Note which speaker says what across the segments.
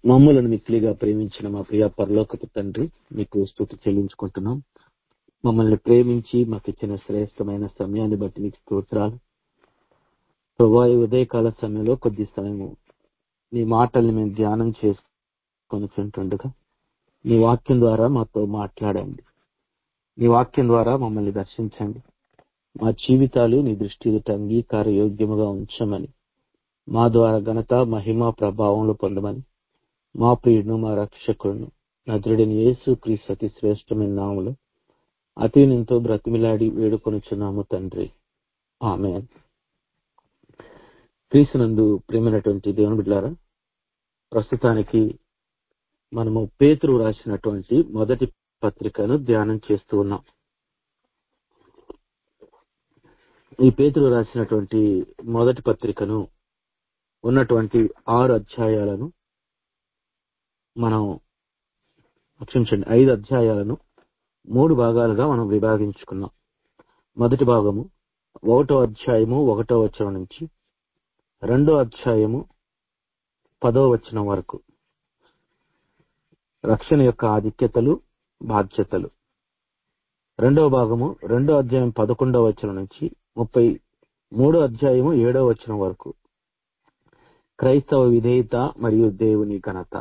Speaker 1: మమ్మలను మిక్కిలిగా ప్రేమించిన మా ప్రియ పరలోకపు తండ్రి మీకు స్థుతి చెల్లించుకుంటున్నాం మమ్మల్ని ప్రేమించి మాకు ఇచ్చిన శ్రేష్టమైన సమయాన్ని బట్టి మీకు స్తోత్రాలు ప్రభా ఈ ఉదయకాల సమయంలో కొద్ది సమయము నీ మాటల్ని మేము ధ్యానం చేసుకొని చుంటుండగా నీ వాక్యం ద్వారా మాతో మాట్లాడండి నీ వాక్యం ద్వారా మమ్మల్ని దర్శించండి మా జీవితాలు నీ దృష్టి ఎదుట అంగీకార యోగ్యముగా ఉంచమని మా ద్వారా ఘనత మహిమ ప్రభావంలో పొందమని మా ప్రియుడును మా రక్షకుడును నదుడిని యేసు క్రీస్తు అతి శ్రేష్టమైన నాములు అతి ఎంతో బ్రతిమిలాడి వేడుకొనుచున్నాము తండ్రి ఆమె క్రీస్తునందు ప్రేమైనటువంటి దేవుని బిడ్డారా ప్రస్తుతానికి మనము పేతురు రాసినటువంటి మొదటి పత్రికను ధ్యానం చేస్తూ ఉన్నాం ఈ పేతురు రాసినటువంటి మొదటి పత్రికను ఉన్నటువంటి ఆరు అధ్యాయాలను మనం క్షమించండి ఐదు అధ్యాయాలను మూడు భాగాలుగా మనం విభాగించుకున్నాం మొదటి భాగము ఒకటో అధ్యాయము ఒకటో వచనం నుంచి రెండో అధ్యాయము పదో వచనం వరకు రక్షణ యొక్క ఆధిక్యతలు బాధ్యతలు రెండవ భాగము రెండో అధ్యాయం పదకొండవ వచనం నుంచి ముప్పై మూడో అధ్యాయము ఏడో వచనం వరకు క్రైస్తవ విధేయత మరియు దేవుని ఘనత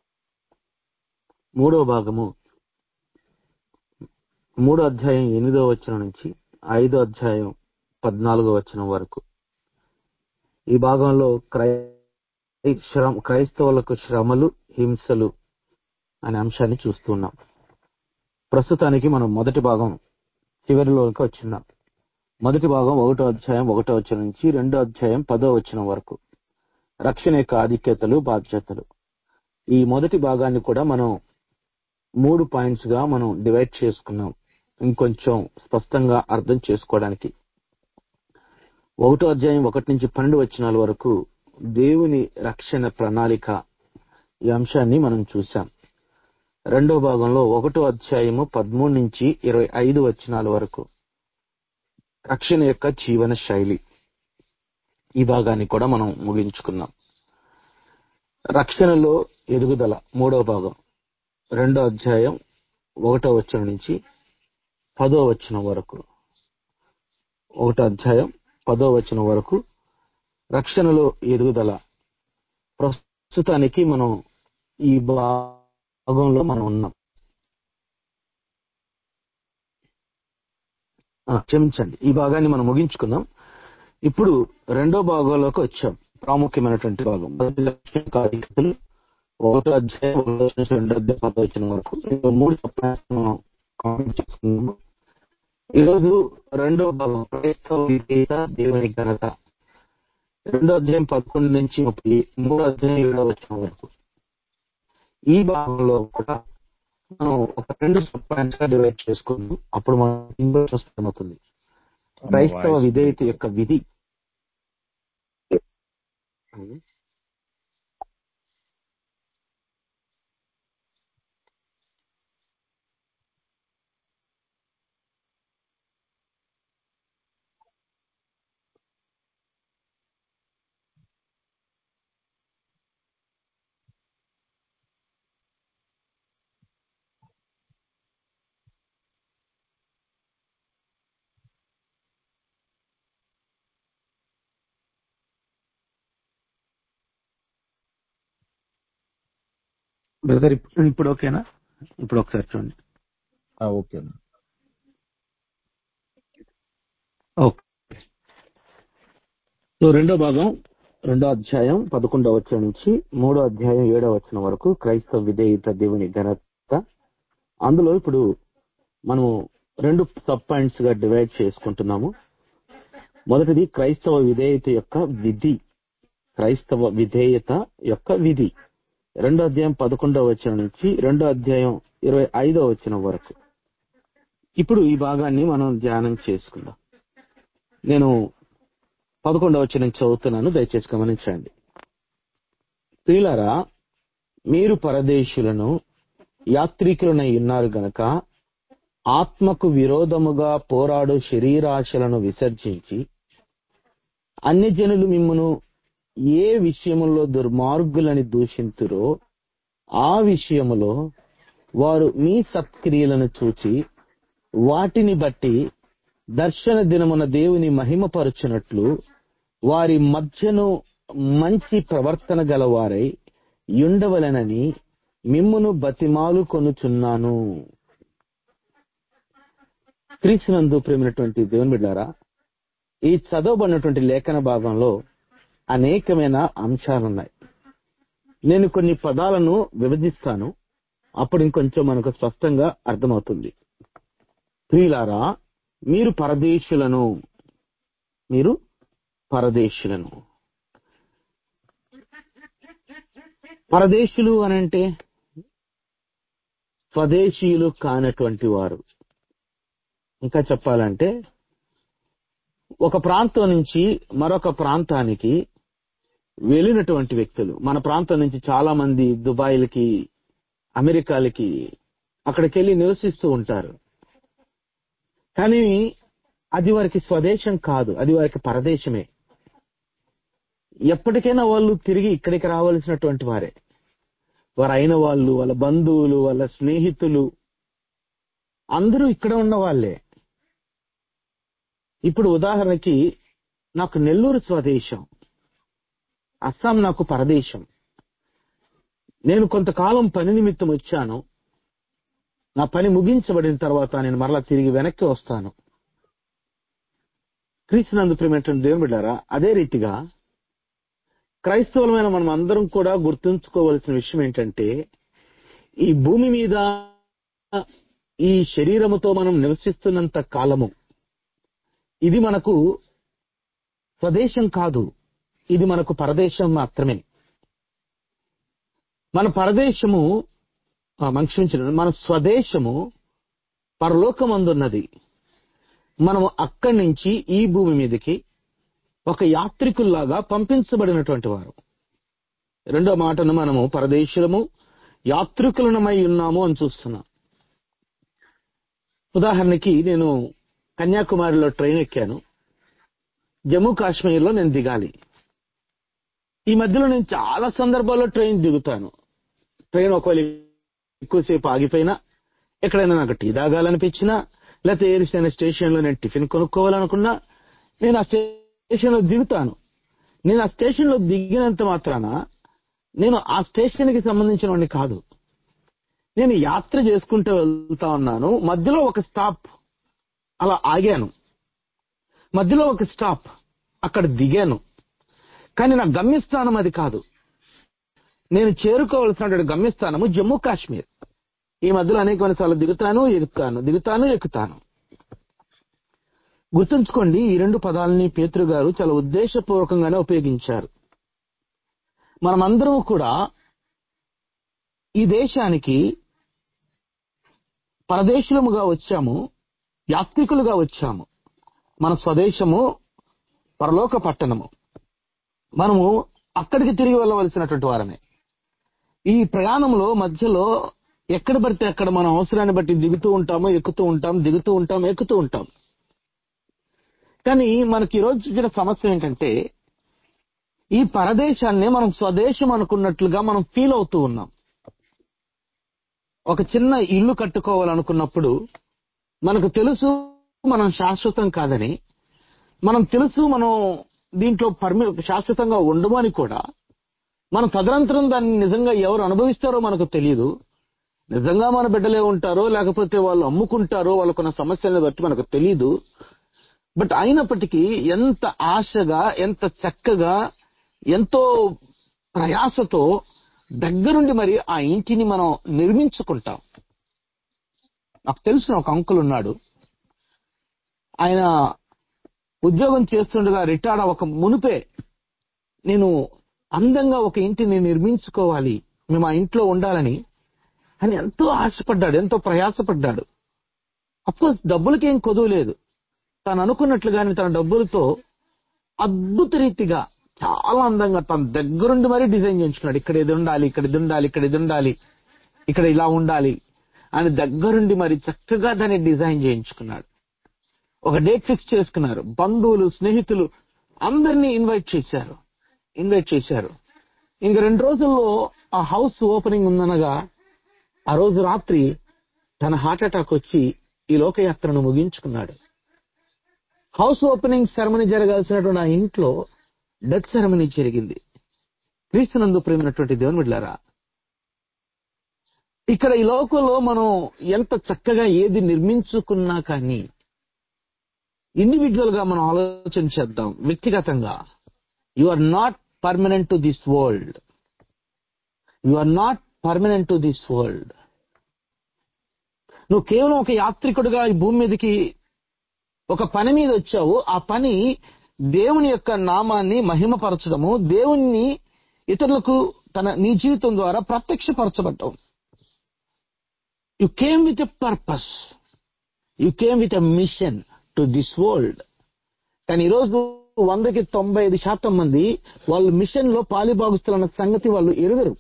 Speaker 1: మూడో భాగము మూడో అధ్యాయం ఎనిమిదో వచనం నుంచి ఐదో అధ్యాయం పద్నాలుగో వచనం వరకు ఈ భాగంలో క్రై శ్రమ క్రైస్తవులకు శ్రమలు హింసలు అనే అంశాన్ని చూస్తున్నాం ప్రస్తుతానికి మనం మొదటి భాగం చివరిలోకి వచ్చిన్నాం మొదటి భాగం ఒకటో అధ్యాయం ఒకటో వచనం నుంచి రెండో అధ్యాయం పదో వచనం వరకు రక్షణ యొక్క ఆధిక్యతలు బాధ్యతలు ఈ మొదటి భాగాన్ని కూడా మనం మూడు పాయింట్స్ గా మనం డివైడ్ చేసుకున్నాం ఇంకొంచెం స్పష్టంగా అర్థం చేసుకోవడానికి ఒకటో అధ్యాయం ఒకటి నుంచి పన్నెండు వచనాల వరకు దేవుని రక్షణ ప్రణాళిక ఈ అంశాన్ని మనం చూసాం రెండో భాగంలో ఒకటో అధ్యాయము పదమూడు నుంచి ఇరవై ఐదు వచనాల వరకు రక్షణ యొక్క జీవన శైలి ఈ భాగాన్ని కూడా మనం ముగించుకున్నాం రక్షణలో ఎదుగుదల మూడో భాగం రెండో అధ్యాయం ఒకటో వచనం నుంచి పదో వచనం వరకు ఒకటో అధ్యాయం పదో వచనం వరకు రక్షణలో ఎదుగుదల ప్రస్తుతానికి మనం ఈ భాగంలో మనం ఉన్నాం క్షమించండి ఈ భాగాన్ని మనం ముగించుకుందాం ఇప్పుడు రెండో భాగంలోకి వచ్చాం ప్రాముఖ్యమైనటువంటి భాగం కార్యకర్తలు ఒకటో అధ్యాయం ఒకటో రెండో అధ్యాయం పదో వచ్చిన వరకు మూడు మనం కామెంట్ చేసుకున్నాము ఈరోజు రెండో భాగం క్రైస్తవ విధేయత దేవుని ఘనత రెండో అధ్యాయం పదకొండు నుంచి ముప్పై మూడో అధ్యాయం ఏడో వచ్చిన వరకు ఈ భాగంలో కూడా మనం ఒక రెండు సబ్ పాయింట్స్ గా డివైడ్ చేసుకున్నాం అప్పుడు మనం ఇంగ్లీష్ స్పష్టమవుతుంది క్రైస్తవ విధేయత యొక్క విధి బ్రదర్ ఇప్పుడు ఓకేనా ఇప్పుడు ఒకసారి చూడండి
Speaker 2: ఓకే
Speaker 1: ఓకే సో రెండో భాగం రెండో అధ్యాయం పదకొండవ వచ్చిన నుంచి మూడో అధ్యాయం ఏడో వచ్చిన వరకు క్రైస్తవ విధేయత దేవుని ఘనత అందులో ఇప్పుడు మనము రెండు సబ్ పాయింట్స్ గా డివైడ్ చేసుకుంటున్నాము మొదటిది క్రైస్తవ విధేయత యొక్క విధి క్రైస్తవ విధేయత యొక్క విధి రెండో అధ్యాయం పదకొండవ వచ్చిన నుంచి రెండో అధ్యాయం ఇరవై ఐదో వచ్చిన వరకు ఇప్పుడు ఈ భాగాన్ని మనం ధ్యానం చేసుకుందాం నేను పదకొండవ వచ్చిన నుంచి చదువుతున్నాను దయచేసి గమనించండి స్త్రీలారా మీరు పరదేశులను యాత్రికులనై ఉన్నారు గనక ఆత్మకు విరోధముగా పోరాడు శరీరాశలను విసర్జించి అన్ని జనులు మిమ్మను ఏ విషయములో దుర్మార్గులని దూషింతురో ఆ విషయములో వారు మీ సత్క్రియలను చూచి వాటిని బట్టి దర్శన దినమున దేవుని మహిమపరచునట్లు వారి మధ్యను మంచి ప్రవర్తన గలవారై ఉండవలెనని మిమ్మును బతిమాలు కొనుచున్నాను క్రీస్తునందు ప్రేమైనటువంటి దేవుని బిడ్డారా ఈ చదవబడినటువంటి లేఖన భాగంలో అనేకమైన అంశాలున్నాయి నేను కొన్ని పదాలను విభజిస్తాను అప్పుడు ఇంకొంచెం మనకు స్పష్టంగా అర్థమవుతుంది ప్రియులారా మీరు పరదేశులను మీరు పరదేశులను పరదేశులు అనంటే స్వదేశీయులు కానటువంటి వారు ఇంకా చెప్పాలంటే ఒక ప్రాంతం నుంచి మరొక ప్రాంతానికి వెళ్ళినటువంటి వ్యక్తులు మన ప్రాంతం నుంచి చాలా మంది దుబాయ్లకి అమెరికాలకి అక్కడికి వెళ్ళి నివసిస్తూ ఉంటారు కానీ అది వారికి స్వదేశం కాదు అది వారికి పరదేశమే ఎప్పటికైనా వాళ్ళు తిరిగి ఇక్కడికి రావాల్సినటువంటి వారే వారు అయిన వాళ్ళు వాళ్ళ బంధువులు వాళ్ళ స్నేహితులు అందరూ ఇక్కడ ఉన్న వాళ్ళే ఇప్పుడు ఉదాహరణకి నాకు నెల్లూరు స్వదేశం అస్సాం నాకు పరదేశం నేను కొంతకాలం పని నిమిత్తం వచ్చాను నా పని ముగించబడిన తర్వాత నేను మరలా తిరిగి వెనక్కి వస్తాను క్రీస్తునందు ప్రేమటువంటి దేవుని బిడ్డారా అదే రీతిగా క్రైస్తవులమైన మనం అందరం కూడా గుర్తుంచుకోవలసిన విషయం ఏంటంటే ఈ భూమి మీద ఈ శరీరముతో మనం నివసిస్తున్నంత కాలము ఇది మనకు స్వదేశం కాదు ఇది మనకు పరదేశం మాత్రమే మన పరదేశము మన క్షమించండి మన స్వదేశము పరలోకమందున్నది మనము అక్కడి నుంచి ఈ భూమి మీదకి ఒక యాత్రికుల్లాగా పంపించబడినటువంటి వారు రెండో మాటను మనము పరదేశులము యాత్రికులనమై ఉన్నాము అని చూస్తున్నాం ఉదాహరణకి నేను కన్యాకుమారిలో ట్రైన్ ఎక్కాను జమ్మూ కాశ్మీర్లో నేను దిగాలి ఈ మధ్యలో నేను చాలా సందర్భాల్లో ట్రైన్ దిగుతాను ట్రైన్ ఒకవేళ ఎక్కువసేపు ఆగిపోయినా ఎక్కడైనా నాకు టీ తాగాలనిపించినా లేకపోతే ఏరిసైన స్టేషన్లో నేను టిఫిన్ కొనుక్కోవాలనుకున్నా నేను ఆ స్టేషన్లో దిగుతాను నేను ఆ స్టేషన్లో దిగినంత మాత్రాన నేను ఆ స్టేషన్కి సంబంధించిన వాడిని కాదు నేను యాత్ర చేసుకుంటూ వెళ్తా ఉన్నాను మధ్యలో ఒక స్టాప్ అలా ఆగాను మధ్యలో ఒక స్టాప్ అక్కడ దిగాను కానీ నా గమ్యస్థానం అది కాదు నేను చేరుకోవలసిన గమ్యస్థానము జమ్మూ కాశ్మీర్ ఈ మధ్యలో అనేకమైన సార్లు దిగుతాను ఎక్కుతాను దిగుతాను ఎక్కుతాను గుర్తుంచుకోండి ఈ రెండు పదాలని పేతురు గారు చాలా ఉద్దేశపూర్వకంగానే ఉపయోగించారు మనమందరం కూడా ఈ దేశానికి పరదేశులముగా వచ్చాము యాత్రికులుగా వచ్చాము మన స్వదేశము పరలోక పట్టణము మనము అక్కడికి తిరిగి వెళ్ళవలసినటువంటి వారమే ఈ ప్రయాణంలో మధ్యలో ఎక్కడ పడితే అక్కడ మన అవసరాన్ని బట్టి దిగుతూ ఉంటాము ఎక్కుతూ ఉంటాం దిగుతూ ఉంటాం ఎక్కుతూ ఉంటాం కానీ మనకి ఈరోజు చూసిన సమస్య ఏంటంటే ఈ పరదేశాన్ని మనం స్వదేశం అనుకున్నట్లుగా మనం ఫీల్ అవుతూ ఉన్నాం ఒక చిన్న ఇల్లు కట్టుకోవాలనుకున్నప్పుడు మనకు తెలుసు మనం శాశ్వతం కాదని మనం తెలుసు మనం దీంట్లో పర్మి శాశ్వతంగా ఉండము అని కూడా మన తదనంతరం దాన్ని నిజంగా ఎవరు అనుభవిస్తారో మనకు తెలియదు నిజంగా మన బిడ్డలే ఉంటారో లేకపోతే వాళ్ళు అమ్ముకుంటారో వాళ్ళకున్న సమస్యలను బట్టి మనకు తెలియదు బట్ అయినప్పటికీ ఎంత ఆశగా ఎంత చక్కగా ఎంతో ప్రయాసతో దగ్గరుండి మరి ఆ ఇంటిని మనం నిర్మించుకుంటాం నాకు తెలిసిన ఒక అంకుల్ ఉన్నాడు ఆయన ఉద్యోగం చేస్తుండగా రిటైర్డ్ ఒక మునిపే నేను అందంగా ఒక ఇంటిని నిర్మించుకోవాలి మేము ఆ ఇంట్లో ఉండాలని అని ఎంతో ఆశపడ్డాడు ఎంతో ప్రయాసపడ్డాడు అఫ్కోర్స్ డబ్బులకి ఏం కొదువు లేదు తను అనుకున్నట్లుగానే తన డబ్బులతో అద్భుత రీతిగా చాలా అందంగా తన దగ్గరుండి మరీ డిజైన్ చేయించుకున్నాడు ఇక్కడ ఇది ఉండాలి ఇక్కడ ఇది ఉండాలి ఇక్కడ ఇది ఉండాలి ఇక్కడ ఇలా ఉండాలి అని దగ్గరుండి మరి చక్కగా దాన్ని డిజైన్ చేయించుకున్నాడు ఒక డేట్ ఫిక్స్ చేసుకున్నారు బంధువులు స్నేహితులు అందరినీ ఇన్వైట్ చేశారు ఇన్వైట్ చేశారు ఇంక రెండు రోజుల్లో ఆ హౌస్ ఓపెనింగ్ ఉందనగా ఆ రోజు రాత్రి తన హార్ట్ అటాక్ వచ్చి ఈ లోకయాత్రను ముగించుకున్నాడు హౌస్ ఓపెనింగ్ సెరమనీ జరగాల్సినటువంటి ఆ ఇంట్లో డెత్ సెరమనీ జరిగింది క్రీస్తునందు ప్రేమైనటువంటి దేవుని బిడ్డారా ఇక్కడ ఈ లోకంలో మనం ఎంత చక్కగా ఏది నిర్మించుకున్నా కానీ ఇండివిజువల్ గా మనం ఆలోచన చేద్దాం వ్యక్తిగతంగా you are not permanent to this world you are not permanent to this world నువ్వు కేవలం ఒక యాత్రికుడిగా ఈ భూమి మీదకి ఒక పని మీద వచ్చావు ఆ పని దేవుని యొక్క నామాన్ని మహిమపరచడము దేవుణ్ణి ఇతరులకు తన నీ జీవితం ద్వారా ప్రత్యక్షపరచబడ్డావు you came with a purpose you came with a mission to this world కానీ ఈరోజు వందకి తొంభై ఐదు శాతం మంది వాళ్ళు మిషన్ లో పాలిభాగస్తులన్న సంగతి వాళ్ళు ఎరుగరు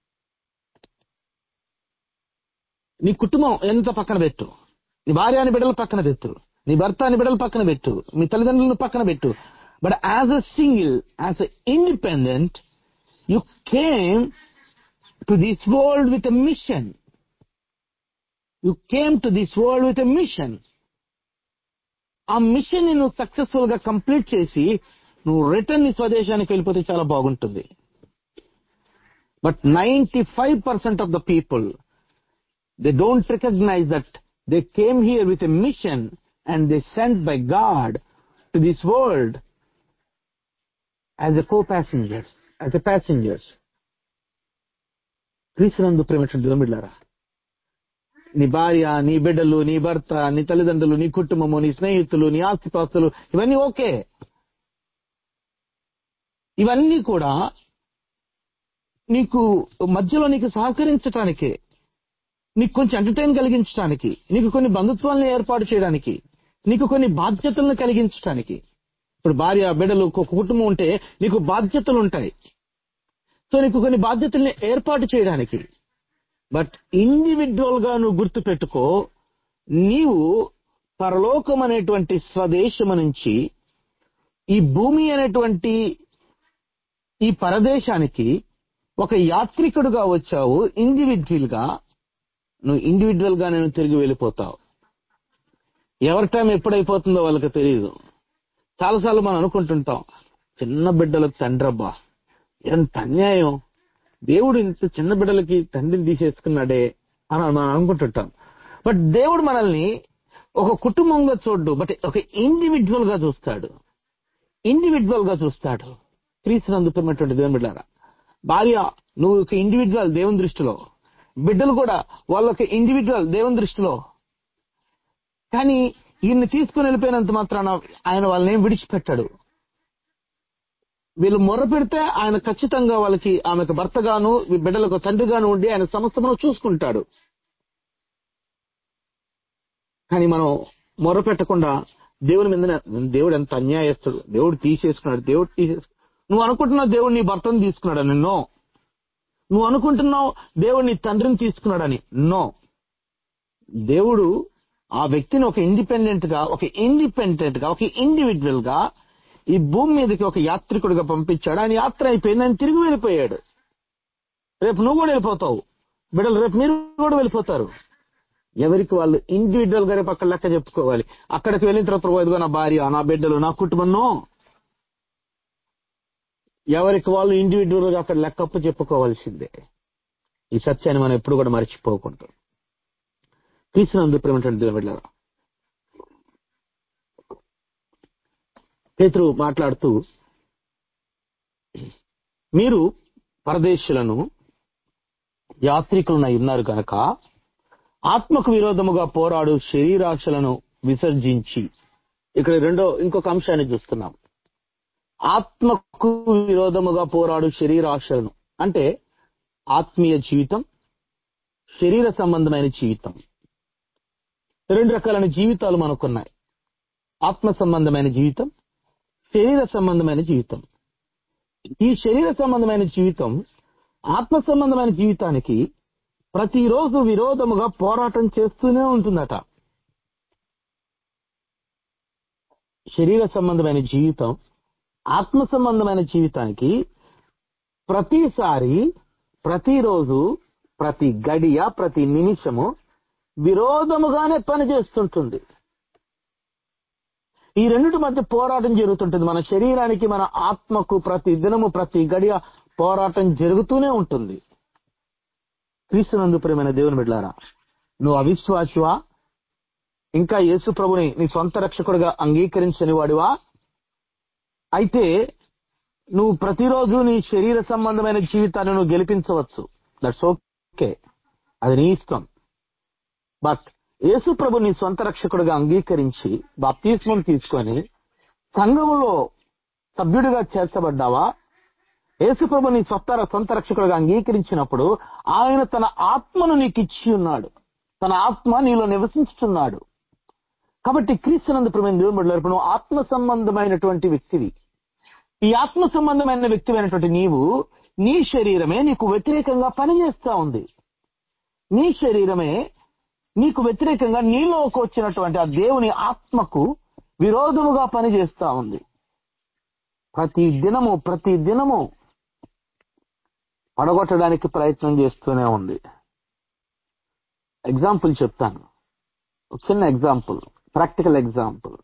Speaker 1: నీ కుటుంబం ఎంత పక్కన పెట్టు నీ భార్య అని బిడ్డలు పక్కన పెట్టు నీ భర్త అని బిడ్డలు పక్కన పెట్టు మీ తల్లిదండ్రులను పక్కన పెట్టు but as a single as a independent you came to this world with a mission you came to this world with a mission ఆ మిషన్ ని నువ్వు సక్సెస్ఫుల్ గా కంప్లీట్ చేసి నువ్వు రిటర్న్ నీ స్వదేశానికి వెళ్ళిపోతే చాలా బాగుంటుంది but ninety five percent of the people they don't recognize that they came here with a mission and they sent by God to this world as a co-passengers, as a passengers. క్రీస్తునందు ప్రేమటువంటి దినమిడ్లారా నీ భార్య నీ బిడ్డలు నీ భర్త నీ తల్లిదండ్రులు నీ కుటుంబము నీ స్నేహితులు నీ ఆస్తిపాస్తులు ఇవన్నీ ఓకే ఇవన్నీ కూడా నీకు మధ్యలో నీకు సహకరించటానికే నీకు కొంచెం ఎంటర్టైన్ కలిగించడానికి నీకు కొన్ని బంధుత్వాలను ఏర్పాటు చేయడానికి నీకు కొన్ని బాధ్యతలను కలిగించడానికి ఇప్పుడు భార్య బిడ్డలు ఒక కుటుంబం ఉంటే నీకు బాధ్యతలు ఉంటాయి సో నీకు కొన్ని బాధ్యతల్ని ఏర్పాటు చేయడానికి బట్ ఇండివిజువల్ గా నువ్వు గుర్తు పెట్టుకో నీవు పరలోకం అనేటువంటి స్వదేశము నుంచి ఈ భూమి అనేటువంటి ఈ పరదేశానికి ఒక యాత్రికుడుగా వచ్చావు ఇండివిజువల్ గా నువ్వు ఇండివిజువల్ గా నేను తిరిగి వెళ్ళిపోతావు ఎవరి టైం ఎప్పుడైపోతుందో వాళ్ళకి తెలియదు చాలాసార్లు మనం అనుకుంటుంటాం చిన్న బిడ్డలకు తండ్రబ్బా ఎంత అన్యాయం దేవుడు ఇంత చిన్న బిడ్డలకి తండ్రిని తీసేసుకున్నాడే అని మనం అనుకుంటుంటాం బట్ దేవుడు మనల్ని ఒక కుటుంబంగా చూడ్డు బట్ ఒక ఇండివిజువల్ గా చూస్తాడు ఇండివిజువల్ గా చూస్తాడు క్రీస్తుని అందుకున్నటువంటి దేవుని బిడ్డారా భార్య నువ్వు ఒక ఇండివిజువల్ దేవుని దృష్టిలో బిడ్డలు కూడా వాళ్ళొక ఇండివిజువల్ దేవుని దృష్టిలో కానీ ఈయన్ని తీసుకుని వెళ్ళిపోయినంత మాత్రాన ఆయన వాళ్ళని ఏం విడిచిపెట్టాడు వీళ్ళు మొర్ర పెడితే ఆయన ఖచ్చితంగా వాళ్ళకి ఆమెకు భర్తగాను ఈ బిడ్డలకు తండ్రిగాను ఉండి ఆయన సమస్తమును చూసుకుంటాడు కానీ మనం మొర్ర పెట్టకుండా దేవుని మీద దేవుడు ఎంత అన్యాయస్తుడు దేవుడు తీసేసుకున్నాడు దేవుడు తీసేసు నువ్వు అనుకుంటున్నావు దేవుడు నీ భర్తను తీసుకున్నాడు నిన్నో నువ్వు అనుకుంటున్నావు దేవుడు నీ తండ్రిని తీసుకున్నాడని నో దేవుడు ఆ వ్యక్తిని ఒక ఇండిపెండెంట్ గా ఒక ఇండిపెండెంట్ గా ఒక ఇండివిజువల్ గా ఈ భూమి మీదకి ఒక యాత్రికుడిగా పంపించాడు ఆయన యాత్ర అయిపోయింది ఆయన తిరిగి వెళ్ళిపోయాడు రేపు నువ్వు కూడా వెళ్ళిపోతావు బిడ్డలు రేపు మీరు కూడా వెళ్ళిపోతారు ఎవరికి వాళ్ళు ఇండివిజువల్ గా రేపు అక్కడ లెక్క చెప్పుకోవాలి అక్కడికి వెళ్ళిన తర్వాత "ఓ, ఇదిగో నా భార్య నా బిడ్డలు నా కుటుంబం ఎవరికి వాళ్ళు ఇండివిజువల్ గా అక్కడ లెక్కప్పు చెప్పుకోవాల్సిందే ఈ సత్యాన్ని మనం ఎప్పుడు కూడా మర్చిపోకుండా తీసుకున్నందు ప్రేమటువంటి వెళ్ళారా పేతురు మాట్లాడుతూ మీరు పరదేశులను యాత్రికులనై ఉన్నారు కనుక ఆత్మకు విరోధముగా పోరాడు శరీరాశలను విసర్జించి ఇక్కడ రెండో ఇంకొక అంశాన్ని చూస్తున్నాం ఆత్మకు విరోధముగా పోరాడు శరీరాశలను అంటే ఆత్మీయ జీవితం శరీర సంబంధమైన జీవితం రెండు రకాలైన జీవితాలు మనకున్నాయి ఆత్మ సంబంధమైన జీవితం శరీర సంబంధమైన జీవితం ఈ శరీర సంబంధమైన జీవితం ఆత్మ సంబంధమైన జీవితానికి ప్రతిరోజు విరోధముగా పోరాటం చేస్తూనే ఉంటుందట శరీర సంబంధమైన జీవితం ఆత్మ సంబంధమైన జీవితానికి ప్రతిసారి ప్రతిరోజు ప్రతి గడియ ప్రతి నిమిషము విరోధముగానే పనిచేస్తుంటుంది ఈ రెండిటి మధ్య పోరాటం జరుగుతుంటుంది మన శరీరానికి మన ఆత్మకు ప్రతి దినము ప్రతి గడియ పోరాటం జరుగుతూనే ఉంటుంది క్రీస్తునందు ప్రేమైన దేవుని బిడ్డారా నువ్వు అవిశ్వాసువా ఇంకా యేసు ప్రభుని నీ సొంత రక్షకుడిగా అంగీకరించని వాడివా అయితే నువ్వు ప్రతిరోజు నీ శరీర సంబంధమైన జీవితాన్ని నువ్వు గెలిపించవచ్చు దట్స్ ఓకే అది నీ ఇష్టం బట్ యేసు ప్రభు నీ సొంత రక్షకుడిగా అంగీకరించి బాప్తిస్మం తీసుకొని సంఘములో సభ్యుడిగా చేర్చబడ్డావా యేసు ప్రభు నీ సొంత సొంత రక్షకుడిగా అంగీకరించినప్పుడు ఆయన తన ఆత్మను నీకు ఇచ్చి ఉన్నాడు తన ఆత్మ నీలో నివసించుతున్నాడు కాబట్టి క్రీస్తునందు ప్రేమ దేవుని బిడ్డలారా, నువ్వు ఆత్మ సంబంధమైనటువంటి వ్యక్తివి ఈ ఆత్మ సంబంధమైన వ్యక్తివైనటువంటి నీవు నీ శరీరమే నీకు వ్యతిరేకంగా పనిచేస్తా ఉంది నీ శరీరమే నీకు వ్యతిరేకంగా నీలోకి వచ్చినటువంటి ఆ దేవుని ఆత్మకు విరోధముగా పనిచేస్తా ఉంది ప్రతి దినము ప్రతి దినము పడగొట్టడానికి ప్రయత్నం చేస్తూనే ఉంది ఎగ్జాంపుల్ చెప్తాను ఒక చిన్న ఎగ్జాంపుల్ ప్రాక్టికల్ ఎగ్జాంపుల్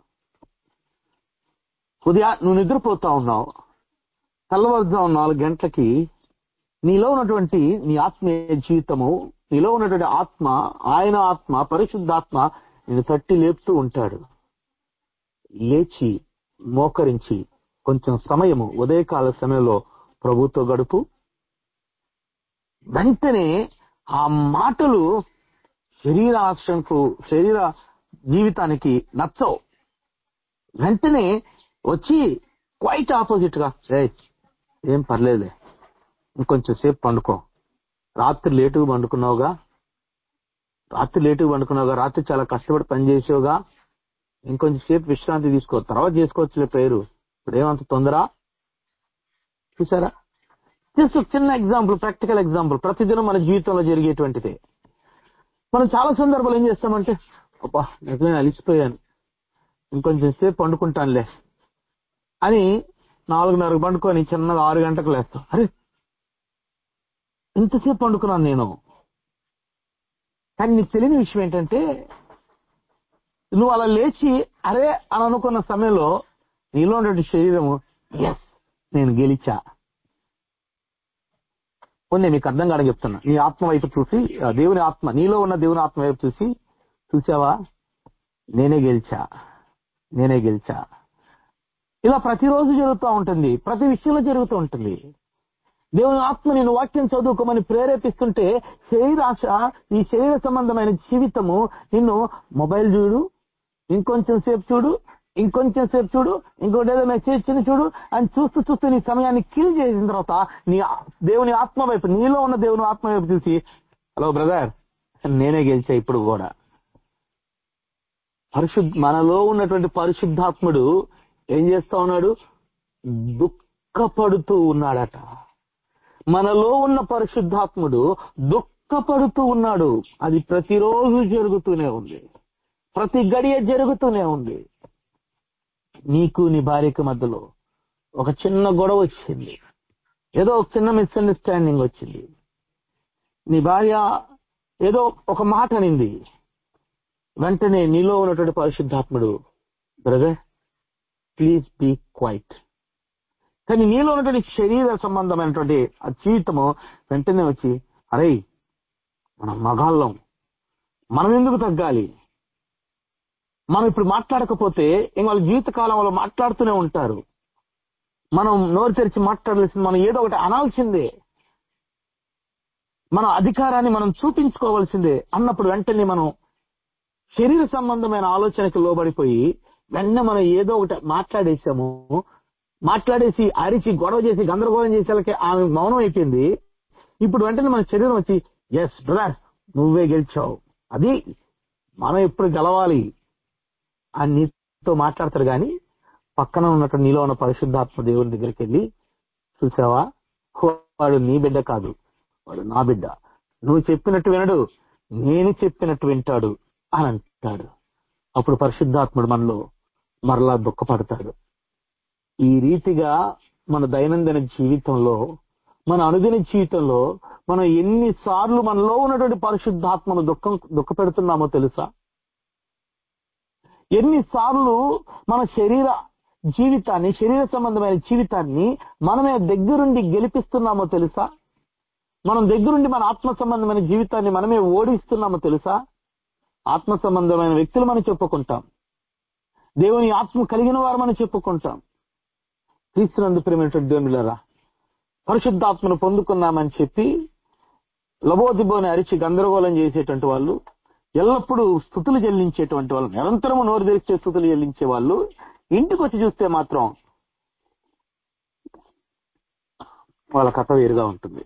Speaker 1: ఉదయం నువ్వు నిద్రపోతా ఉన్నావు తెల్లవారుజాము నాలుగు గంటలకి నీలో ఉన్నటువంటి నీ ఆత్మీయ జీవితము నీలో ఉన్నటువంటి ఆత్మ ఆయన ఆత్మ పరిశుద్ధాత్మ నేను తట్టి లేపుతూ ఉంటాడు లేచి మోకరించి కొంచెం సమయము ఉదయకాల సమయంలో ప్రభుతో గడుపు వెంటనే ఆ మాటలు శరీరాశంకు శరీర జీవితానికి నచ్చవు వెంటనే వచ్చి క్వైట్ ఆపోజిట్ గా "ఏయ్, ఏం పర్లేదులే ఇంకొంచెం సేపు పండుకో రాత్రి లేటుగా పండుకున్నావుగా రాత్రి లేటుగా పండుకున్నావుగా రాత్రి చాలా కష్టపడి పని చేసావుగా ఇంకొంచెం సేపు విశ్రాంతి తీసుకో తర్వాత చేసుకోవచ్చులే పేరు ఇప్పుడు ఏమంత తొందర చూసారా జస్ట్ ఒక చిన్న ఎగ్జాంపుల్ ప్రాక్టికల్ ఎగ్జాంపుల్ ప్రతిదినం మన జీవితంలో జరిగేటువంటిదే మనం చాలా సందర్భాలు ఏం చేస్తామంటే అబ్బా నిజమే అలిసిపోయాను ఇంకొంచెం సేపు పండుకుంటానులే అని నాలుగున్నరకు పండుకొని చిన్నగా ఆరు గంటలకు లేస్తాం అరే ఇంతసేపు పండుకున్నాను నేను కానీ నీకు తెలియని విషయం ఏంటంటే నువ్వు అలా లేచి అరే అని అనుకున్న సమయంలో నీలో ఉన్నటువంటి శరీరము ఎస్ నేను గెలిచా కొన్ని మీకు అర్థం కాదని చెప్తున్నా నీ ఆత్మ వైపు చూసి ఆ దేవుని ఆత్మ నీలో ఉన్న దేవుని ఆత్మ వైపు చూసి చూసావా నేనే గెలిచా నేనే గెలిచా ఇలా ప్రతిరోజు జరుగుతూ ఉంటుంది ప్రతి విషయంలో జరుగుతూ ఉంటుంది దేవుని ఆత్మ నేను వాక్యం చదువుకోమని ప్రేరేపిస్తుంటే శరీరాశ ఈ శరీర సంబంధమైన జీవితము నిన్ను మొబైల్ చూడు ఇంకొంచెం సేపు చూడు ఇంకొంచెం సేపు చూడు ఇంకోటి ఏదో మెసేజ్ చిన్న చూడు అని చూస్తూ చూస్తూ నీ సమయాన్ని కిల్ చేసిన తర్వాత నీ ఆ- దేవుని ఆత్మ వైపు నీలో ఉన్న దేవుని ఆత్మ వైపు చూసి హలో బ్రదర్ నేనే గెలిచా ఇప్పుడు కూడా పరిశుద్ధ మనలో ఉన్నటువంటి పరిశుద్ధాత్ముడు ఏం చేస్తా ఉన్నాడు దుఃఖపడుతూ ఉన్నాడట మనలో ఉన్న పరిశుద్ధాత్ముడు దుఃఖపడుతూ ఉన్నాడు అది ప్రతిరోజు జరుగుతూనే ఉంది ప్రతి గడియ జరుగుతూనే ఉంది నీకు నీ భార్యకి మధ్యలో ఒక చిన్న గొడవ వచ్చింది ఏదో ఒక చిన్న మిస్అండర్స్టాండింగ్ వచ్చింది నీ భార్య ఏదో ఒక మాట అనింది వెంటనే నీలో ఉన్నటువంటి పరిశుద్ధాత్ముడు బ్రదర్ ప్లీజ్ బీ క్వైట్ కానీ నీలో ఉన్నటువంటి శరీర సంబంధమైనటువంటి ఆ జీవితము వెంటనే వచ్చి అరే మనం మగాళ్ళం మనం ఎందుకు తగ్గాలి మనం ఇప్పుడు మాట్లాడకపోతే ఇంక వాళ్ళ జీవిత కాలంలో మాట్లాడుతూనే ఉంటారు మనం నోరు తెరిచి మాట్లాడాల్సింది మనం ఏదో ఒకటి అనాల్సిందే మన అధికారాన్ని మనం చూపించుకోవాల్సిందే అన్నప్పుడు వెంటనే మనం శరీర సంబంధమైన ఆలోచనకి లోబడిపోయి వెంటనే మనం ఏదో ఒకటి మాట్లాడేసాము మాట్లాడేసి అరిచి గొడవ చేసి గందరగోళం చేసేలకి ఆమె మౌనం అయిపోయింది ఇప్పుడు వెంటనే మన శరీరం వచ్చి ఎస్ బ్రదర్ నువ్వే గెలిచావు అది మనం ఎప్పుడు గెలవాలి అని నీతో మాట్లాడతారు కానీ పక్కన ఉన్నట్టు నీలో ఉన్న పరిశుద్ధాత్మ దేవుని దగ్గరికి వెళ్ళి చూసావా వాడు నీ బిడ్డ కాదు వాడు నా బిడ్డ నువ్వు చెప్పినట్టు వినడు నేను చెప్పినట్టు వింటాడు అని అంటాడు అప్పుడు పరిశుద్ధాత్ముడు మనలో మరలా దుఃఖపడతాడు ఈ రీతిగా మన దైనందిన జీవితంలో మన అనుదిన జీవితంలో మనం ఎన్నిసార్లు మనలో ఉన్నటువంటి పరిశుద్ధాత్మను దుఃఖం దుఃఖ పెడుతున్నామో తెలుసా ఎన్నిసార్లు మన శరీర జీవితాన్ని శరీర సంబంధమైన జీవితాన్ని మనమే దగ్గరుండి గెలిపిస్తున్నామో తెలుసా మనం దగ్గరుండి మన ఆత్మ సంబంధమైన జీవితాన్ని మనమే ఓడిస్తున్నామో తెలుసా ఆత్మ సంబంధమైన వ్యక్తులు మనం చెప్పుకుంటాం దేవుని ఆత్మ కలిగిన వారు మనం చెప్పుకుంటాం క్రీస్తునందు ప్రేమైనటువంటి దేవునిలరా పరిశుద్ధాత్మను పొందుకున్నామని చెప్పి లబోదిబోని అరిచి గందరగోళం చేసేటువంటి వాళ్ళు ఎల్లప్పుడూ స్థుతులు చెల్లించేటువంటి వాళ్ళు నిరంతరము నోరు తెరిచే స్థుతులు చెల్లించే వాళ్ళు ఇంటికి వచ్చి చూస్తే మాత్రం వాళ్ళ కథ వేరుగా ఉంటుంది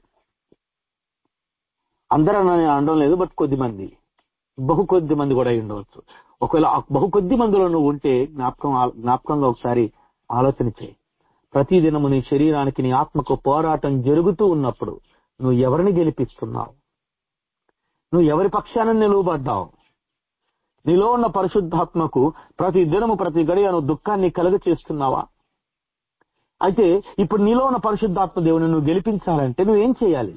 Speaker 1: అందరూ అని అనడం లేదు బట్ కొద్ది మంది బహు కొద్ది మంది కూడా అయి ఉండవచ్చు ఒకవేళ ఆ బహు కొద్ది మందిలో నువ్వు ఉంటే జ్ఞాపకం జ్ఞాపకంగా ఒకసారి ఆలోచన చేయి ప్రతి దినము నీ శరీరానికి నీ ఆత్మకు పోరాటం జరుగుతూ ఉన్నప్పుడు నువ్వు ఎవరిని గెలిపిస్తున్నావు నువ్వు ఎవరి పక్షాన నిలువబడ్డావు నీలో ఉన్న పరిశుద్ధాత్మకు ప్రతి దినము ప్రతి గడియను దుఃఖాన్ని కలుగ చేస్తున్నావా అయితే ఇప్పుడు నీలో ఉన్న పరిశుద్ధాత్మ దేవుని నువ్వు గెలిపించాలంటే నువ్వేం చేయాలి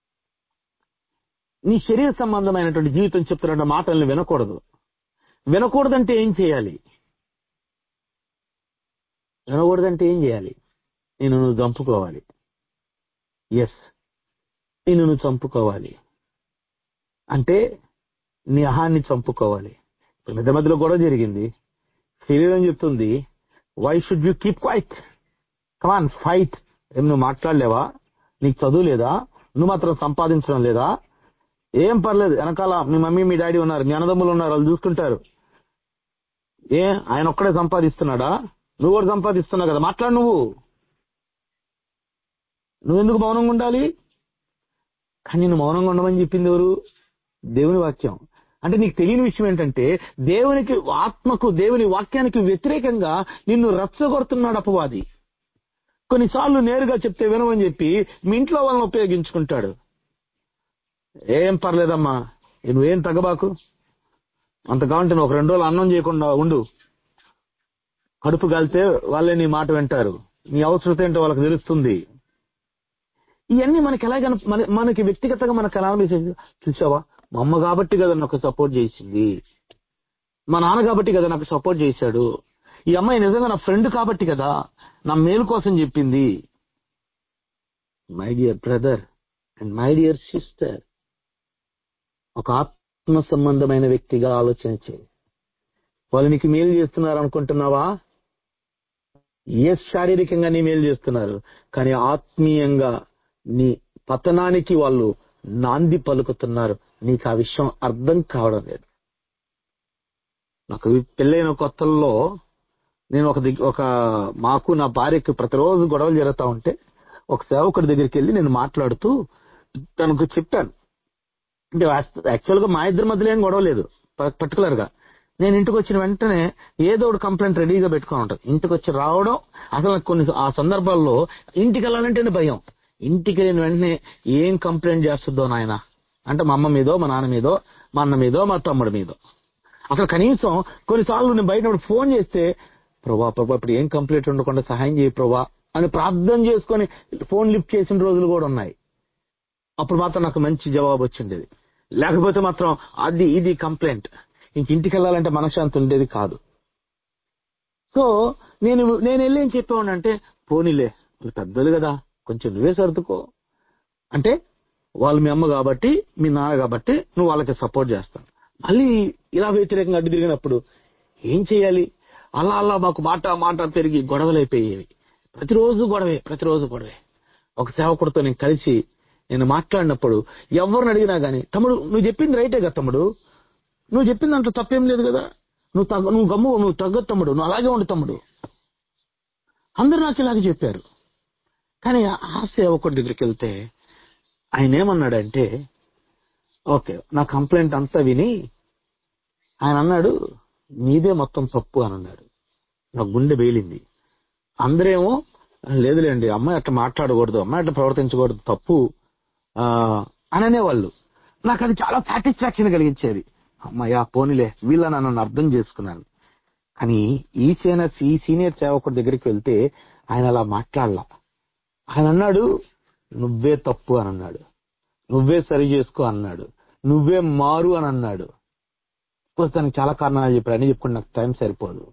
Speaker 1: నీ శరీర సంబంధమైనటువంటి జీవితం చెప్తున్న మాటల్ని వినకూడదు వినకూడదంటే ఏం చేయాలి వినకూడదంటే ఏం చేయాలి నేను నువ్వు చంపుకోవాలి ఎస్ నేను నువ్వు చంపుకోవాలి అంటే నీ అహాన్ని చంపుకోవాలి మధ్య మధ్యలో గొడవ జరిగింది శరీరం చెప్తుంది why should you keep quiet come on fight ఏం నువ్వు మాట్లాడలేవా నీకు చదువు లేదా నువ్వు మాత్రం సంపాదించడం లేదా ఏం పర్లేదు వెనకాల మీ మమ్మీ మీ డాడీ ఉన్నారు మీ అన్నదమ్ములు ఉన్నారు వాళ్ళు చూసుకుంటారు ఏ ఆయన ఒక్కడే సంపాదిస్తున్నాడా నువ్వు కూడా సంపాదిస్తున్నావు కదా మాట్లాడు నువ్వు నువ్వెందుకు మౌనంగా ఉండాలి కానీ నేను మౌనంగా ఉండమని చెప్పింది ఎవరు దేవుని వాక్యం అంటే నీకు తెలియని విషయం ఏంటంటే దేవునికి ఆత్మకు దేవుని వాక్యానికి వ్యతిరేకంగా నిన్ను రచ్చగొడుతున్నాడు అపవాది కొన్నిసార్లు నేరుగా చెప్తే వినమని చెప్పి మీ ఇంట్లో వాళ్ళని ఉపయోగించుకుంటాడు ఏం పర్లేదమ్మా నువ్వేం తగ్గబాకు అంత కావాలంటే నువ్వు ఒక రెండు రోజులు అన్నం చేయకుండా ఉండు కడుపు కాలితే వాళ్ళే నీ మాట వింటారు నీ అవసరత ఏంటో వాళ్ళకి తెలుస్తుంది ఇవన్నీ మనకి ఎలా కన మన- మనకి వ్యక్తిగతంగా మనకు ఎలా అనిపిస్తుంది చూసావా మా అమ్మ కాబట్టి కదా నాకు సపోర్ట్ చేసింది మా నాన్న కాబట్టి కదా నాకు సపోర్ట్ చేశాడు ఈ అమ్మాయి నిజంగా నా ఫ్రెండ్ కాబట్టి కదా నా మేలు కోసం చెప్పింది my dear brother and my dear sister ఒక ఆత్మ సంబంధమైన వ్యక్తిగా ఆలోచన చేయి వాళ్ళు నీకు మేలు చేస్తున్నారు అనుకుంటున్నావా ఏ శారీరకంగా నీ మేలు చేస్తున్నారు కానీ ఆత్మీయంగా నీ పతనానికి వాళ్ళు నాంది పలుకుతున్నారు నీకు ఆ విషయం అర్థం కావడం లేదు నాకు పెళ్ళైన కొత్తల్లో నేను ఒక దగ్గ- ఒక మాకు నా భార్యకు ప్రతిరోజు గొడవలు జరుగుతా ఉంటే ఒక సేవకుడి దగ్గరికి వెళ్ళి నేను మాట్లాడుతూ తనకు చెప్పాను అంటే యాక్చువల్ గా మా ఇద్దరి మధ్యలో ఏం గొడవ లేదు పర్టికులర్ గా నేను ఇంటికి వచ్చిన వెంటనే ఏదో ఒకటి కంప్లైంట్ రెడీగా పెట్టుకుని ఉంటాను ఇంటికి వచ్చి రావడం అసలు నాకు కొన్ని ఆ సందర్భాల్లో ఇంటికి వెళ్ళాలంటేనే భయం ఇంటికి వెళ్ళిన వెంటనే ఏం కంప్లైంట్ చేస్తుందో నాయన అంటే మా అమ్మ మీదో మా నాన్న మీదో మా అన్న మీదో మా తమ్ముడి మీదో అసలు కనీసం కొన్నిసార్లు నేను బయట ఫోన్ చేస్తే ప్రభా ప్రభా ఇప్పుడు ఏం కంప్లైంట్ ఉండకుండా సహాయం చేయి ప్రభా అని ప్రార్థన చేసుకొని ఫోన్ లిఫ్ట్ చేసిన రోజులు కూడా ఉన్నాయి అప్పుడు మాత్రం నాకు మంచి జవాబు వచ్చిండేది లేకపోతే మాత్రం అది ఇది కంప్లైంట్ ఇంక ఇంటికి వెళ్ళాలంటే మనశ్శాంతి ఉండేది కాదు సో నేను నేను వెళ్ళి ఏం చెప్పేవాడిని అంటే పోనీలే వాళ్ళు పెద్దలు కదా కొంచెం నువ్వే సర్దుకో అంటే వాళ్ళు మీ అమ్మ కాబట్టి మీ నాన్న కాబట్టి నువ్వు వాళ్ళకి సపోర్ట్ చేస్తావు మళ్ళీ ఇలా వ్యతిరేకంగా అడ్డు తిరిగినప్పుడు ఏం చేయాలి అలా అలా మాకు మాట మాట పెరిగి గొడవలు అయిపోయేవి ప్రతిరోజు గొడవే ప్రతిరోజు గొడవే ఒక సేవకుడితో నేను కలిసి నేను మాట్లాడినప్పుడు ఎవరిని అడిగినా గానీ తమ్ముడు నువ్వు చెప్పింది రైటే కదా తమ్ముడు నువ్వు చెప్పిన దాంట్లో తప్పేం లేదు కదా నువ్వు తగ్గ నువ్వు గమ్ము నువ్వు తగ్గదు తమ్ముడు నువ్వు అలాగే ఉండు తమ్ముడు అందరూ నాకు ఇలాగే చెప్పారు కానీ ఆ సేవకుడి దగ్గరికి వెళ్తే ఆయన ఏమన్నాడంటే ఓకే నా కంప్లైంట్ అంతా విని ఆయన అన్నాడు నీదే మొత్తం తప్పు అని అన్నాడు నా గుండె వేలింది అందరేమో లేదులేండి అమ్మాయి అట్లా మాట్లాడకూడదు అమ్మాయి అట్లా ప్రవర్తించకూడదు తప్పు ఆ అని అనేవాళ్ళు నాకు అది చాలా సాటిస్ఫాక్షన్ కలిగించేది అమ్మాయి ఆ పోనీలే వీళ్ళ నన్ను అర్థం చేసుకున్నాను కానీ ఈ సీనియర్ ఈ సీనియర్ సేవకుడి దగ్గరికి వెళ్తే ఆయన అలా మాట్లాడలా ఆయన అన్నాడు నువ్వే తప్పు అని అన్నాడు నువ్వే సరి చేసుకో అన్నాడు నువ్వే మారు అని అన్నాడు కోర్స్ దానికి చాలా కారణాలు చెప్పాడు అన్ని చెప్పుకుంటే నాకు టైం సరిపోదు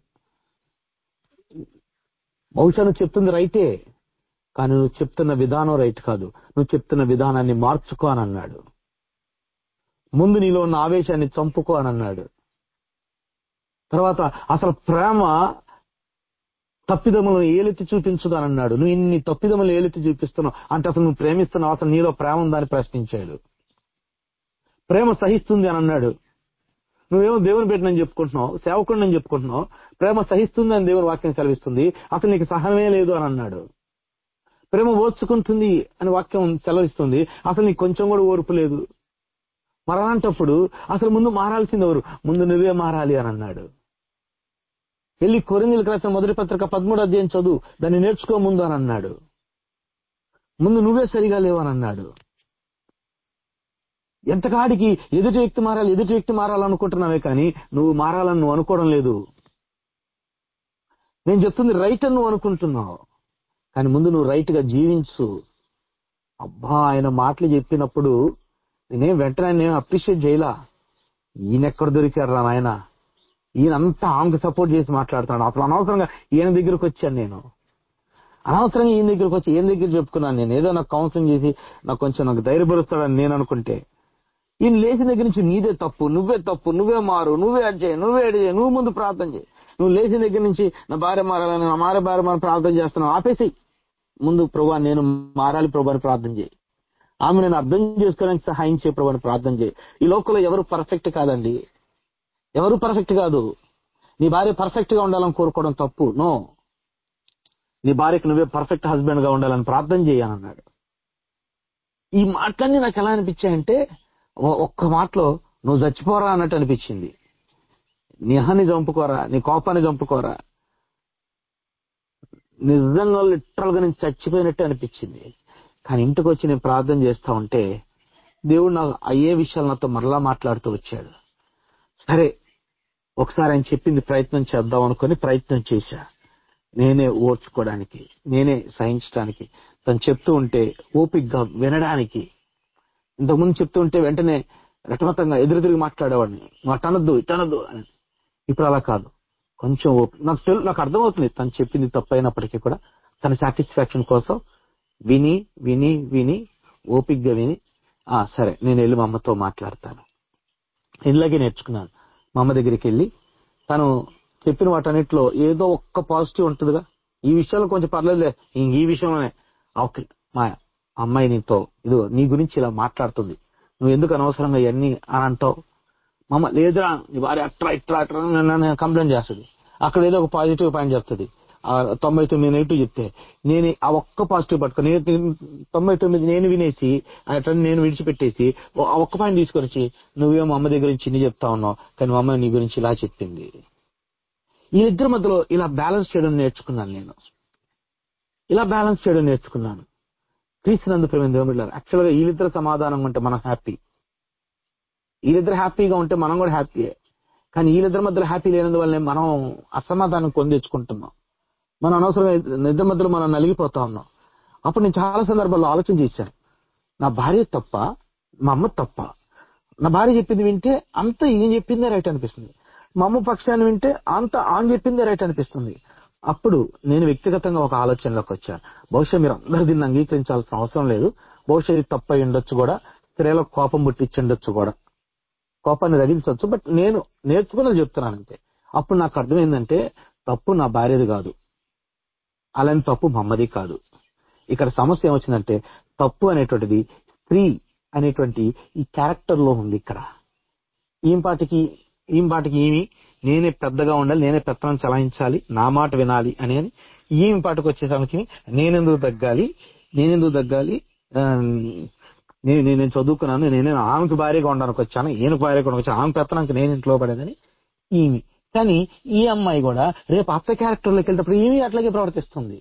Speaker 1: బహుశా నువ్వు చెప్తుంది రైటే కానీ నువ్వు చెప్తున్న విధానం రైట్ కాదు నువ్వు చెప్తున్న విధానాన్ని మార్చుకో అని అన్నాడు ముందు నీలో ఉన్న ఆవేశాన్ని చంపుకో అని అన్నాడు తర్వాత అసలు ప్రేమ తప్పిదములను ఏలెత్తి చూపించదు అని అన్నాడు నువ్వు ఇన్ని తప్పిదములు ఏలెత్తి చూపిస్తున్నావు అంటే అసలు నువ్వు ప్రేమిస్తున్నావు అసలు నీలో ప్రేమ ఉందని ప్రశ్నించాడు ప్రేమ సహిస్తుంది అని అన్నాడు నువ్వేమో దేవుని పెట్టినని చెప్పుకుంటున్నావు సేవకుడిని అని చెప్పుకుంటున్నావు ప్రేమ సహిస్తుంది అని దేవుని వాక్యం సెలవిస్తుంది అసలు నీకు సహనమే లేదు అని అన్నాడు ప్రేమ ఓర్చుకుంటుంది అని వాక్యం సెలవిస్తుంది అసలు నీకు కొంచెం కూడా ఓర్పు లేదు మరి అలాంటప్పుడు అసలు ముందు మారాల్సింది ఎవరు ముందు నువ్వే మారాలి అని అన్నాడు వెళ్ళి కొరిందులకు రాసిన మొదటి పత్రిక పదమూడు అధ్యాయం చదువు దాన్ని నేర్చుకో ముందు అని అన్నాడు ముందు నువ్వే సరిగా లేవు అని అన్నాడు ఎంతకాడికి ఎదుటి వ్యక్తి మారాలి ఎదుటి వ్యక్తి మారాలనుకుంటున్నావే కానీ నువ్వు మారాలని నువ్వు అనుకోవడం లేదు నేను చెప్తుంది రైట్ అని నువ్వు అనుకుంటున్నావు కానీ ముందు నువ్వు రైట్ గా జీవించు అబ్బా ఆయన మాటలు చెప్పినప్పుడు నేనేం వెంటనే నేను అప్రిషియేట్ చేయలా ఈయన ఎక్కడ దొరికారు రా నాయన ఈయన అంతా ఆమెకు సపోర్ట్ చేసి మాట్లాడుతున్నాడు అసలు అనవసరంగా ఈయన దగ్గరకు వచ్చాను నేను అనవసరంగా ఈయన దగ్గరకు వచ్చి ఈయన దగ్గర చెప్పుకున్నాను నేను ఏదో నాకు కౌన్సిలింగ్ చేసి నాకు కొంచెం నాకు ధైర్యపరుస్తాడని నేను అనుకుంటే ఈయన లేచిన దగ్గర నుంచి నీదే తప్పు నువ్వే తప్పు నువ్వే మారు నువ్వే అది చేయి నువ్వే అది చేయి నువ్వు ముందు ప్రార్థన చేయి నువ్వు లేచిన దగ్గర నుంచి నా భార్య మారాలని నా మారే భార్య మారి ప్రార్థన చేస్తున్నావు ఆపేసి ముందు ప్రభా నేను మారాలి ప్రభు అని ప్రార్థన చేయి ఆమె నేను అర్థం చేసుకోవడానికి సహాయం చేయ ప్రభు అని ప్రార్థన చేయి ఈ లోకంలో ఎవరు పర్ఫెక్ట్ కాదండి ఎవరు పర్ఫెక్ట్ కాదు నీ భార్య పర్ఫెక్ట్ గా ఉండాలని కోరుకోవడం తప్పు నో నీ భార్యకు నువ్వే పర్ఫెక్ట్ హస్బెండ్ గా ఉండాలని ప్రార్థన చేయని అన్నాడు ఈ మాటలన్నీ నాకు ఎలా అనిపించాయంటే ఓ- ఒక్క మాటలో నువ్వు చచ్చిపోరా అన్నట్టు అనిపించింది నీ అహాన్ని చంపుకోరా నీ కోపాన్ని చంపుకోరా నిజంగా లిటరల్ గా నేను చచ్చిపోయినట్టు అనిపించింది కానీ ఇంటికి వచ్చి నేను ప్రార్థన చేస్తా ఉంటే దేవుడు నాకు అయ్యే విషయాలు నాతో మరలా మాట్లాడుతూ వచ్చాడు సరే ఒకసారి ఆయన చెప్పింది ప్రయత్నం చేద్దాం అనుకుని ప్రయత్నం చేశా నేనే ఓర్చుకోవడానికి నేనే సహించడానికి తను చెప్తూ ఉంటే ఓపిగ్గా వినడానికి ఇంతకుముందు చెప్తూ ఉంటే వెంటనే రటమతంగా ఎదురు తిరిగి మాట్లాడేవాడిని నువ్వు అటనద్దు ఇటనద్దు అని ఇప్పుడు అలా కాదు కొంచెం ఓపిక నాకు తెలు నాకు అర్థమవుతుంది తను చెప్పింది తప్పైనప్పటికీ కూడా తన సాటిస్ఫాక్షన్ కోసం విని విని విని ఓపిగ్గా విని ఆ సరే నేను వెళ్ళి మా అమ్మతో మాట్లాడతాను ఇలాగే నేర్చుకున్నాను మా అమ్మ దగ్గరికి వెళ్ళి తను చెప్పిన వాటన్నిటిలో ఏదో ఒక్క పాజిటివ్ ఉంటుందిగా ఈ విషయంలో కొంచెం పర్లేదులే ఇంక ఈ విషయంలోనే ఓకే మా అమ్మాయి నీతో ఇదిగో నీ గురించి ఇలా మాట్లాడుతుంది నువ్వు ఎందుకు అనవసరంగా ఇవన్నీ అని అంటావు మా అమ్మ లేదురా నీ భార్య అట్రా ఇట్రా అట్రా అని నన్ను కంప్లైంట్ చేస్తుంది అక్కడ ఏదో ఒక పాజిటివ్ పాయింట్ చెప్తుంది ఆ తొంభై తొమ్మిది నెగిటివ్ చెప్తే నేను ఆ ఒక్క పాజిటివ్ పట్టుకొని నేను తొంభై తొమ్మిది నేను వినేసి అట్లా నేను విడిచిపెట్టేసి ఓ- ఆ ఒక్క పాయింట్ తీసుకొని వచ్చి నువ్వేమో అమ్మ దగ్గర నుంచి ఇన్ని చెప్తా ఉన్నావు కానీ మా అమ్మ నీ గురించి ఇలా చెప్పింది వీళ్ళిద్దరి మధ్యలో ఇలా బ్యాలెన్స్ చేయడం నేర్చుకున్నాను నేను ఇలా బ్యాలెన్స్ చేయడం నేర్చుకున్నాను క్రీస్తునందు ప్రేమ దేవుడు యాక్చువల్ గా వీళ్ళిద్దరు సమాధానంగా ఉంటే మనం హ్యాపీ వీళ్ళిద్దరు హ్యాపీగా ఉంటే మనం కూడా హ్యాపీయే కానీ వీళ్ళిద్దరి మధ్యలో హ్యాపీ లేనందువల్లనే మనం అసమాధానం కొని తెచ్చుకుంటున్నాం మనం అనవసరంగా నిద్ర మధ్యలో మనం నలిగిపోతా ఉన్నాం అప్పుడు నేను చాలా సందర్భాల్లో ఆలోచన చేశాను నా భార్య తప్ప మా అమ్మ తప్ప నా భార్య చెప్పింది వింటే అంత ఈయన చెప్పిందే రైట్ అనిపిస్తుంది మా అమ్మ పక్షాన్ని వింటే అంత ఆమె చెప్పిందే రైట్ అనిపిస్తుంది అప్పుడు నేను వ్యక్తిగతంగా ఒక ఆలోచనలోకి వచ్చాను బహుశా మీరు అందరూ దీన్ని అంగీకరించాల్సిన అవసరం లేదు బహుశా ఇది తప్పై ఉండొచ్చు కూడా స్త్రీలకు కోపం పుట్టించుండొచ్చు కూడా కోపాన్ని రగిలించవచ్చు బట్ నేను నేర్చుకున్నది చెప్తున్నాను అంతే అప్పుడు నాకు అర్థమైందంటే తప్పు నా భార్యది కాదు అలాంటి తప్పు మా అమ్మది కాదు ఇక్కడ సమస్య ఏమొచ్చిందంటే తప్పు అనేటువంటిది స్త్రీ అనేటువంటి ఈ క్యారెక్టర్ లో ఉంది ఇక్కడ ఈం పాటికి ఈం పాటికి ఈమె నేనే పెద్దగా ఉండాలి నేనే పెత్తనం చలాయించాలి నా మాట వినాలి అనేది ఈమె పాటకు వచ్చేసరికి నేనెందుకు తగ్గాలి నేనెందుకు తగ్గాలి ఆ, నేను నేను నేను చదువుకున్నాను నేనే ఆమెకు భార్యగా ఉండడానికి వచ్చాను ఈయనకు భార్యగా ఉండడానికి వచ్చాను ఆమె పెత్తనానికి నేను ఇంట్లో పడేదని ఈమె కానీ ఈ అమ్మాయి కూడా రేపు అత్త క్యారెక్టర్ లోకి వెళ్ళేటప్పుడు ఈమె అట్లాగే ప్రవర్తిస్తుంది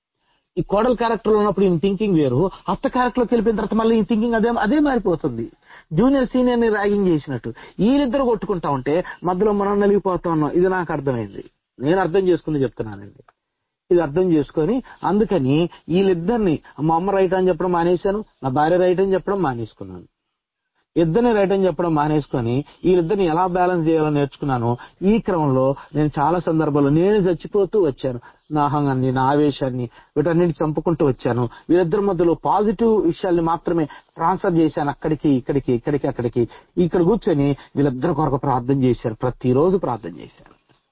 Speaker 1: ఈ కోడల్ క్యారెక్టర్ లో ఉన్నప్పుడు ఈయన థింకింగ్ వేరు అత్త క్యారెక్టర్ లోకి వెళ్ళిపోయిన తర్వాత మళ్ళీ ఈ థింకింగ్ అదే అదే మారిపోతుంది జూనియర్ సీనియర్ ని ర్యాగింగ్ చేసినట్టు వీళ్ళిద్దరు కొట్టుకుంటా ఉంటే మధ్యలో మనం నలిగిపోతా ఉన్నాం ఇది నాకు అర్థమైంది నేను అర్థం చేసుకుని చెప్తున్నానండి ఇది అర్థం చేసుకొని అందుకని వీళ్ళిద్దరిని మా అమ్మ రైట్ అని చెప్పడం మానేశాను నా భార్య రైట్ అని చెప్పడం మానేసుకున్నాను ఇద్దరిని రైట్ అని చెప్పడం మానేసుకొని వీళ్ళిద్దరిని ఎలా బ్యాలెన్స్ చేయాలో నేర్చుకున్నాను ఈ క్రమంలో నేను చాలా సందర్భాల్లో నేను చచ్చిపోతూ వచ్చాను నా అహంగాన్ని నా ఆవేశాన్ని వీటన్నిటి చంపుకుంటూ వచ్చాను వీళ్ళిద్దరి మధ్యలో పాజిటివ్ విషయాల్ని మాత్రమే ట్రాన్స్ఫర్ చేశాను అక్కడికి ఇక్కడికి ఇక్కడికి అక్కడికి ఇక్కడ కూర్చొని వీళ్ళిద్దరి కొరకు ప్రార్థన చేశారు ప్రతిరోజు ప్రార్థన చేశారు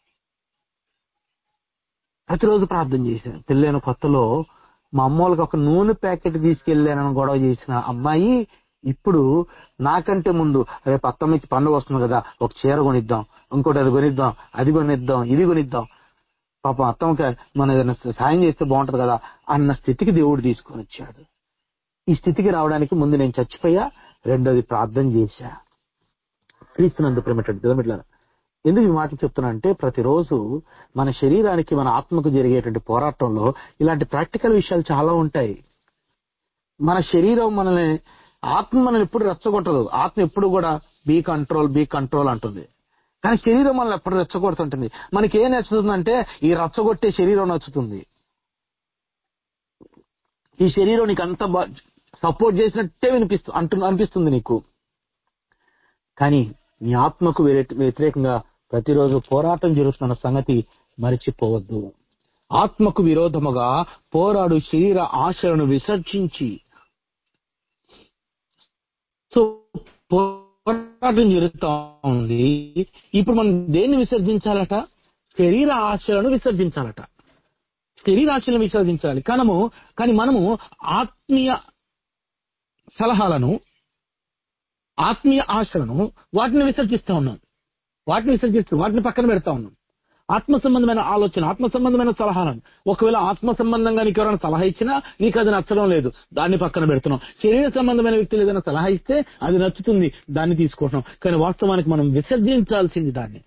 Speaker 1: ప్రతిరోజు ప్రార్థన చేశాను పెళ్ళైన కొత్తలో మా అమ్మోళ్ళకి ఒక నూనె ప్యాకెట్ తీసుకెళ్ళానని గొడవ చేసిన అమ్మాయి ఇప్పుడు నాకంటే ముందు రేపు అత్తమ్మకి పండుగ వస్తుంది కదా ఒక చీర కొనిద్దాం ఇంకోటి అది కొనిద్దాం అది కొనిద్దాం ఇది కొనిద్దాం పాపం అత్తమ్మకి మన ఏదైనా సాయం చేస్తే బాగుంటది కదా అన్న స్థితికి దేవుడు తీసుకొని వచ్చాడు ఈ స్థితికి రావడానికి ముందు నేను చచ్చిపోయా రెండోది ప్రార్థన చేశా క్రీస్తునందు ప్రేమటువంటి కిలోమీటర్ల ఎందుకు ఈ మాటలు చెప్తున్నా అంటే ప్రతిరోజు మన శరీరానికి మన ఆత్మకు జరిగేటువంటి పోరాటంలో ఇలాంటి ప్రాక్టికల్ విషయాలు చాలా ఉంటాయి మన శరీరం మనల్ని ఆత్మ మనల్ని ఎప్పుడు రెచ్చగొట్టదు ఆత్మ ఎప్పుడు కూడా బీ కంట్రోల్ బీ కంట్రోల్ అంటుంది కానీ శరీరం మనల్ని ఎప్పుడు రెచ్చగొడుతుంటుంది మనకి ఏం నచ్చుతుందంటే ఈ రెచ్చగొట్టే శరీరం నచ్చుతుంది ఈ శరీరం నీకు అంత సపోర్ట్ చేసినట్టే వినిపిస్తు అంటు అనిపిస్తుంది నీకు కానీ నీ ఆత్మకు వ్యతిరే- వ్యతిరేకంగా ప్రతిరోజు పోరాటం జరుగుతున్న సంగతి మరిచిపోవద్దు ఆత్మకు విరోధముగా పోరాడు శరీర ఆశలను విసర్జించి సో పోరాటం జరుగుతా ఉంది ఇప్పుడు మనం దేన్ని విసర్జించాలట శరీర ఆశలను విసర్జించాలట శరీర ఆశలను విసర్జించాలి కనము కానీ మనము ఆత్మీయ సలహాలను ఆత్మీయ ఆశలను వాటిని విసర్జిస్తా ఉన్నాం వాటిని విసర్జిస్తూ వాటిని పక్కన పెడతా ఉన్నాం ఆత్మ సంబంధమైన ఆలోచన ఆత్మ సంబంధమైన సలహాలను ఒకవేళ ఆత్మ సంబంధంగా నీకు ఎవరైనా సలహా ఇచ్చినా నీకు అది నచ్చడం లేదు దాన్ని పక్కన పెడుతున్నాం శరీర సంబంధమైన వ్యక్తులు ఏదైనా సలహా ఇస్తే అది నచ్చుతుంది దాన్ని తీసుకుంటున్నాం కానీ వాస్తవానికి మనం విసర్జించాల్సింది దాన్ని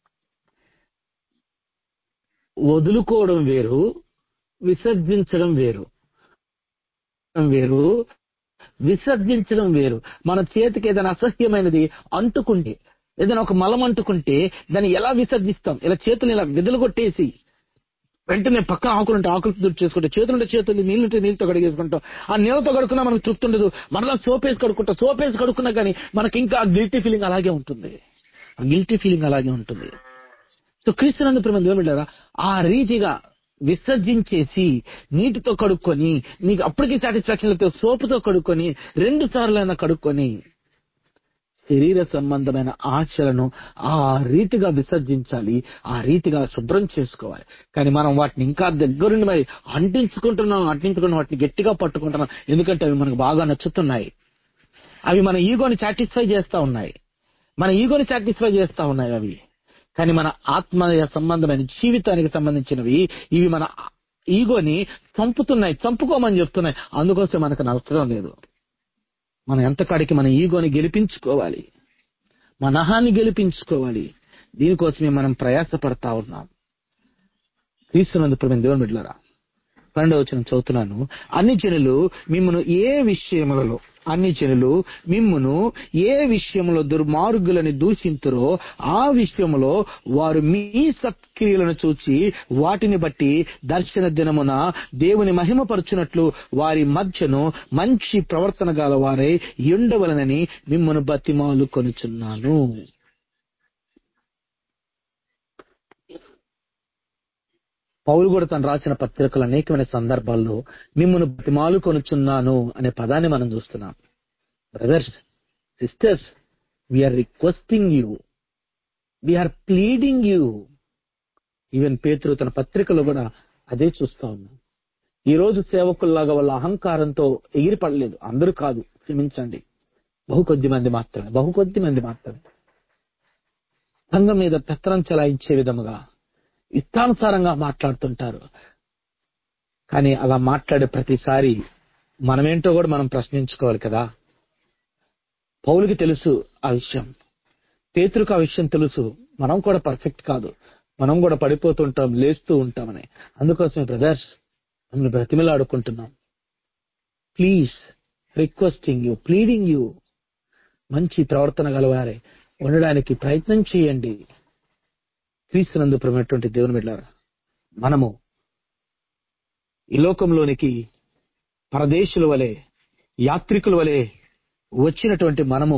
Speaker 1: వదులుకోవడం వేరు విసర్జించడం వేరు వేరు విసర్జించడం వేరు మన చేతికి ఏదైనా అసహ్యమైనది అంటుకుంటే ఏదైనా ఒక మలం అంటుకుంటే దాన్ని ఎలా విసర్జిస్తాం ఇలా చేతులు ఇలా విధులు కొట్టేసి వెంటనే పక్కన ఆకులుంటే ఆకులు తుడి చేసుకుంటే చేతులుంటే చేతులు నీళ్ళుంటే నీళ్ళతో కడిగేసుకుంటాం ఆ నీళ్ళతో కడుక్కున్నా మనకు తృప్తి ఉండదు మరలా సోపేసి కడుక్కుంటాం సోపేసి కడుక్కున్నా కానీ మనకి ఇంకా గిల్టీ ఫీలింగ్ అలాగే ఉంటుంది ఆ గిల్టీ ఫీలింగ్ అలాగే ఉంటుంది సో క్రీస్తునందు ప్రేమ దేవుడు ఆ రీతిగా విసర్జించేసి నీటితో కడుక్కొని నీకు అప్పటికి సాటిస్ఫాక్షన్ లేకపోతే సోపుతో కడుక్కొని రెండు సార్లైనా కడుక్కొని శరీర సంబంధమైన ఆశలను ఆ రీతిగా విసర్జించాలి ఆ రీతిగా శుభ్రం చేసుకోవాలి కానీ మనం వాటిని ఇంకా దగ్గరుండి మరి అంటించుకుంటున్నాం అంటించుకున్న వాటిని గట్టిగా పట్టుకుంటున్నాం ఎందుకంటే అవి మనకు బాగా నచ్చుతున్నాయి అవి మన ఈగోని సాటిస్ఫై చేస్తా ఉన్నాయి మన ఈగోని సాటిస్ఫై చేస్తా ఉన్నాయి అవి కానీ మన ఆత్మ సంబంధమైన జీవితానికి సంబంధించినవి ఇవి మన ఈగోని చంపుతున్నాయి చంపుకోమని చెప్తున్నాయి అందుకోసం మనకు నచ్చడం లేదు మనం ఎంతకాడికి మన ఈగోని గెలిపించుకోవాలి మన అహాన్ని గెలిపించుకోవాలి దీనికోసమే మనం ప్రయాసపడతా ఉన్నాం క్రీస్తునందు ప్రేమ దేవుని బిడ్డలారా పన్నెండవ వచనం చదువుతున్నాను అన్ని జనులు మిమ్మను ఏ విషయములలో అన్ని జనులు మిమ్మును ఏ విషయంలో దుర్మార్గులని దూషింతురో ఆ విషయములో వారు మీ సత్క్రియలను చూచి వాటిని బట్టి దర్శన దినమున దేవుని మహిమపరచునట్లు వారి మధ్యను మంచి ప్రవర్తన గల వారై ఉండవలనని మిమ్మను బతిమాలు కొనుచున్నాను పౌలు కూడా తను రాసిన పత్రికలు అనేకమైన సందర్భాల్లో మిమ్మల్ని బతిమాలు కొనుచున్నాను అనే పదాన్ని మనం చూస్తున్నాం brothers sisters we are requesting you we are pleading you even పేతురు తన పత్రికలో కూడా అదే చూస్తా ఉన్నాం ఈ రోజు సేవకుల్లాగా వాళ్ళ అహంకారంతో ఎగిరిపడలేదు అందరూ కాదు క్షమించండి బహు కొద్ది మంది మాత్రమే బహు కొద్ది మంది మాత్రమే సంఘం మీద పెత్తనం చెలాయించే విధముగా ఇష్టానుసారంగా మాట్లాడుతుంటారు కానీ అలా మాట్లాడే ప్రతిసారి మనమేంటో కూడా మనం ప్రశ్నించుకోవాలి కదా పౌలుకి తెలుసు ఆ విషయం పేతురుకు ఆ విషయం తెలుసు మనం కూడా పర్ఫెక్ట్ కాదు మనం కూడా పడిపోతుంటాం లేస్తూ ఉంటామని అందుకోసమే బ్రదర్స్ మిమ్మల్ని బ్రతిమలాడుకుంటున్నాం please requesting you pleading you మంచి ప్రవర్తన గలవారే ఉండడానికి ప్రయత్నం చేయండి క్రీస్తునందు ప్రేమటువంటి దేవుని బిడ్డారా మనము ఈ లోకంలోనికి పరదేశుల వలె యాత్రికుల వలె వచ్చినటువంటి మనము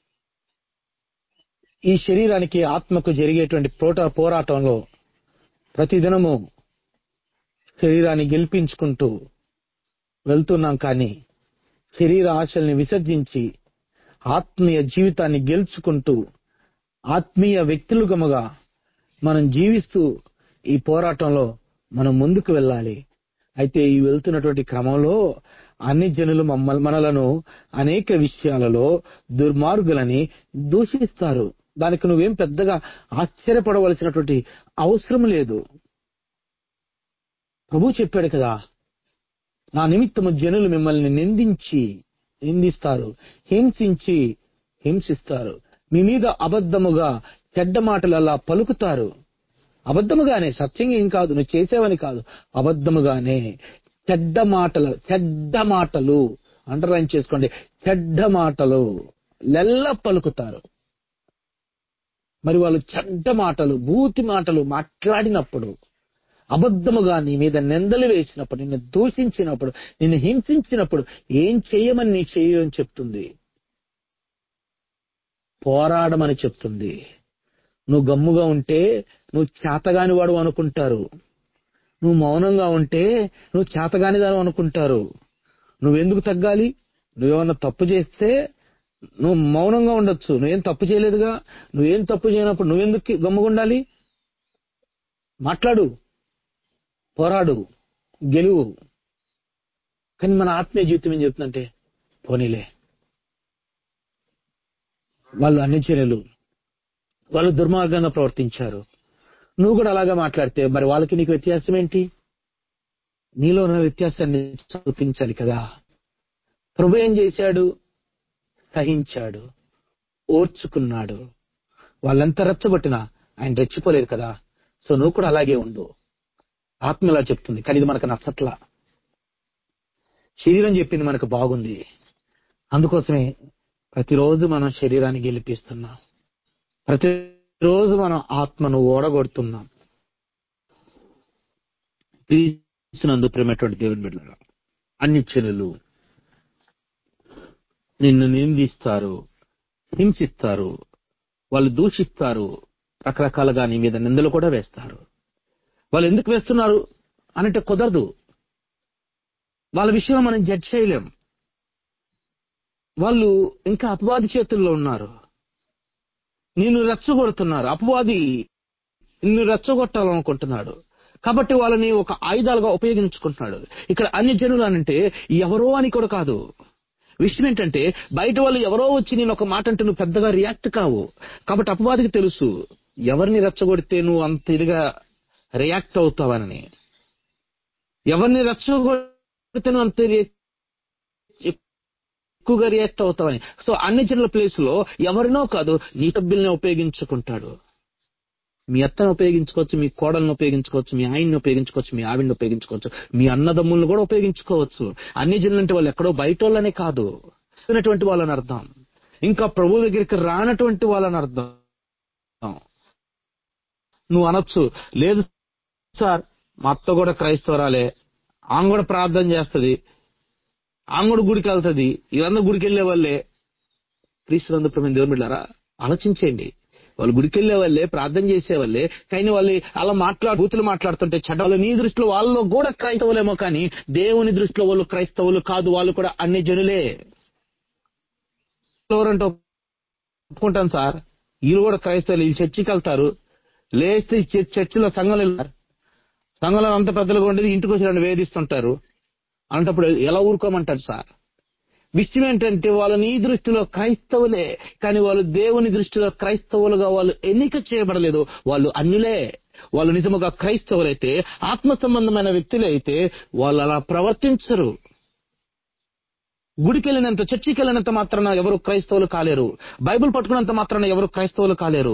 Speaker 1: ఈ శరీరానికి ఆత్మకు జరిగేటువంటి పోట పోరాటంలో ప్రతిదినము శరీరాన్ని గెలిపించుకుంటూ వెళ్తున్నాం కానీ శరీర ఆశల్ని విసర్జించి ఆత్మీయ జీవితాన్ని గెలుచుకుంటూ ఆత్మీయ వ్యక్తులుగముగా మనం జీవిస్తూ ఈ పోరాటంలో మనం ముందుకు వెళ్ళాలి అయితే ఈ వెళ్తున్నటువంటి క్రమంలో అన్ని జనులు మమ్మల్ని మనలను అనేక విషయాలలో దుర్మార్గులని దూషిస్తారు దానికి నువ్వేం పెద్దగా ఆశ్చర్యపడవలసినటువంటి అవసరం లేదు ప్రభు చెప్పాడు కదా నా నిమిత్తము జనులు మిమ్మల్ని నిందించి నిందిస్తారు హింసించి హింసిస్తారు మీ మీద అబద్ధముగా చెడ్డ మాటలు అలా పలుకుతారు అబద్ధముగానే సత్యంగా ఏం కాదు నువ్వు చేసేవని కాదు అబద్ధముగానే చెడ్డ మాటలు చెడ్డ మాటలు అండర్లైన్ చేసుకోండి చెడ్డ మాటలు లెల్ల పలుకుతారు మరి వాళ్ళు చెడ్డ మాటలు బూతి మాటలు మాట్లాడినప్పుడు అబద్ధముగా నీ మీద నిందలు వేసినప్పుడు నిన్ను దూషించినప్పుడు నిన్ను హింసించినప్పుడు ఏం చేయమని నీ చేయని చెప్తుంది పోరాడమని చెప్తుంది నువ్వు గమ్ముగా ఉంటే నువ్వు చేతగాని వాడు అనుకుంటారు నువ్వు మౌనంగా ఉంటే నువ్వు చేతగాని దాని అనుకుంటారు నువ్వెందుకు తగ్గాలి నువ్వేమన్నా తప్పు చేస్తే నువ్వు మౌనంగా ఉండొచ్చు నువ్వేం తప్పు చేయలేదుగా నువ్వేం తప్పు చేయనప్పుడు నువ్వెందుకు గమ్ముగా ఉండాలి మాట్లాడు పోరాడు గెలువు కానీ మన ఆత్మీయ జీవితం ఏం చెప్తుందంటే పోనీలే వాళ్ళు అన్ని చర్యలు వాళ్ళు దుర్మార్గంగా ప్రవర్తించారు నువ్వు కూడా అలాగా మాట్లాడితే మరి వాళ్ళకి నీకు వ్యత్యాసం ఏంటి నీలో ఉన్న వ్యత్యాసాన్ని చూపించాలి కదా ప్రభు ఏం చేశాడు సహించాడు ఓర్చుకున్నాడు వాళ్ళంతా రెచ్చగొట్టినా ఆయన రెచ్చిపోలేదు కదా సో నువ్వు కూడా అలాగే ఉండు ఆత్మ ఇలా చెప్తుంది కానీ ఇది మనకు నచ్చట్లా శరీరం చెప్పింది మనకు బాగుంది అందుకోసమే ప్రతిరోజు మనం శరీరాన్ని గెలిపిస్తున్నాం ప్రతిరోజు మనం ఆత్మను ఓడగొడుతున్నాం క్రీస్తునందు ప్రేమటువంటి దేవుని బిడ్డగా అన్ని చెనులు నిన్ను నిందిస్తారు హింసిస్తారు వాళ్ళు దూషిస్తారు రకరకాలుగా నీ మీద నిందలు కూడా వేస్తారు వాళ్ళు ఎందుకు వేస్తున్నారు అనంటే కుదరదు వాళ్ళ విషయంలో మనం జడ్జ్ చేయలేం వాళ్ళు ఇంకా అపవాది చేతుల్లో ఉన్నారు నిన్ను రెచ్చగొడుతున్నారు అపవాది నిన్ను రెచ్చగొట్టాలనుకుంటున్నాడు కాబట్టి వాళ్ళని ఒక ఆయుధాలుగా ఉపయోగించుకుంటున్నాడు ఇక్కడ అన్ని జనులు అనంటే ఎవరో అని కూడా కాదు విషయం ఏంటంటే బయట వాళ్ళు ఎవరో వచ్చి నేను ఒక మాట అంటే నువ్వు పెద్దగా రియాక్ట్ కావు కాబట్టి అపవాదికి తెలుసు ఎవరిని రెచ్చగొడితే నువ్వు అంత ఇదిగా రియాక్ట్ అవుతావని ఎవరిని రెచ్చగొడితే నువ్వు అంత రి- ఎక్కువగా రియాక్ట్ అవుతావని సో అన్ని జనుల ప్లేస్ లో ఎవరినో కాదు నీ సభ్యుల్ని ఉపయోగించుకుంటాడు మీ అత్తను ఉపయోగించుకోవచ్చు మీ కోడలను ఉపయోగించుకోవచ్చు మీ ఆయన్ని ఉపయోగించుకోవచ్చు మీ ఆవిడని ఉపయోగించుకోవచ్చు మీ అన్నదమ్ములను కూడా ఉపయోగించుకోవచ్చు అన్ని జనులు అంటే వాళ్ళు ఎక్కడో బయట వాళ్ళనే కాదు ఉన్నటువంటి వాళ్ళని అర్థం ఇంకా ప్రభు దగ్గరికి రానటువంటి వాళ్ళని అర్థం నువ్వు అనొచ్చు లేదు సార్ మా అత్త కూడా క్రైస్తవరాలే ఆమె కూడా ప్రార్థన చేస్తది ఆమె కూడా గుడికి వెళ్తది వీళ్ళందరూ గుడికి వెళ్లే వాళ్ళే క్రీస్తునందు ప్రమేణ దేవుని బిడ్డారా ఆలోచించేయండి వాళ్ళు గుడికి వెళ్లే వాళ్ళే ప్రార్థన చేసే వాళ్ళే కానీ వాళ్ళు అలా మాట్లాడు బూతులు మాట్లాడుతుంటే చెడ్డ వాళ్ళు నీ దృష్టిలో వాళ్ళలో కూడా క్రైస్తవులేమో కానీ దేవుని దృష్టిలో వాళ్ళు క్రైస్తవులు కాదు వాళ్ళు కూడా అన్ని జనులే ఎవరంటే ఒప్పుకుంటాను సార్ వీళ్ళు కూడా క్రైస్తవులు వీళ్ళు చర్చికి వెళ్తారు లేస్తే చ- చర్చిలో సంఘంలో వెళ్తారు సంఘంలో అంత పెద్దలుగా ఉండేది ఇంటికి వచ్చి రెండు వేధిస్తుంటారు అలాంటప్పుడు ఎలా ఊరుకోమంటారు సార్ విషయం ఏంటంటే వాళ్ళు నీ దృష్టిలో క్రైస్తవులే కానీ వాళ్ళు దేవుని దృష్టిలో క్రైస్తవులుగా వాళ్ళు ఎన్నిక చేయబడలేదు వాళ్ళు అన్యులే వాళ్ళు నిజముగా క్రైస్తవులైతే ఆత్మ సంబంధమైన వ్యక్తులే అయితే వాళ్ళు అలా ప్రవర్తించరు గుడికి వెళ్ళినంత చర్చికి వెళ్ళినంత మాత్రాన ఎవరు క్రైస్తవులు కాలేరు బైబిల్ పట్టుకున్నంత మాత్రాన ఎవరు క్రైస్తవులు కాలేరు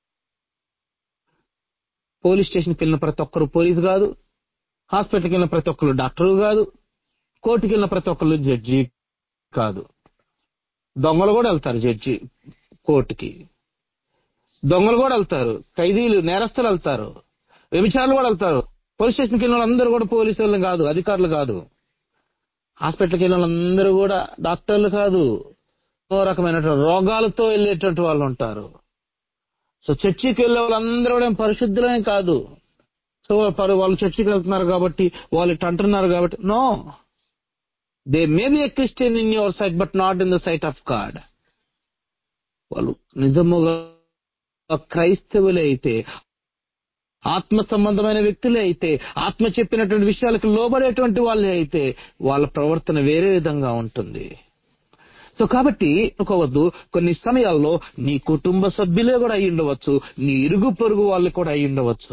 Speaker 1: పోలీస్ స్టేషన్కి వెళ్ళిన ప్రతి ఒక్కరు పోలీసు కాదు హాస్పిటల్కి వెళ్ళిన ప్రతి ఒక్కరు డాక్టర్ కాదు కోర్టుకి వెళ్ళిన ప్రతి ఒక్కరు జడ్జి కాదు దొంగలు కూడా వెళ్తారు జడ్జి కోర్టుకి దొంగలు కూడా వెళ్తారు ఖైదీలు నేరస్తులు వెళ్తారు వ్యభిచారులు కూడా వెళ్తారు పోలీస్ స్టేషన్కి వెళ్ళిన వాళ్ళందరూ కూడా పోలీసు వాళ్ళు కాదు అధికారులు కాదు హాస్పిటల్కి వెళ్ళిన వాళ్ళందరూ కూడా డాక్టర్లు కాదు ఎన్నో రకమైనటువంటి రోగాలతో వెళ్ళేటువంటి వాళ్ళు ఉంటారు సో చర్చికి వెళ్ళే వాళ్ళందరూ కూడా ఏం పరిశుద్ధులే కాదు సో పరు వాళ్ళు చర్చికి వెళ్తున్నారు కాబట్టి వాళ్ళు ఇట్ట అంటున్నారు కాబట్టి no they may be a Christian in your sight but not in the sight of God వాళ్ళు నిజముగా క్రైస్తవులే అయితే ఆత్మ సంబంధమైన వ్యక్తులే అయితే ఆత్మ చెప్పినటువంటి విషయాలకు లోబడేటువంటి వాళ్ళే అయితే వాళ్ళ ప్రవర్తన వేరే విధంగా ఉంటుంది సో కాబట్టి అనుకోవద్దు కొన్ని సమయాల్లో నీ కుటుంబ సభ్యులే కూడా అయి ఉండవచ్చు నీ ఇరుగు పొరుగు వాళ్ళు కూడా అయి ఉండవచ్చు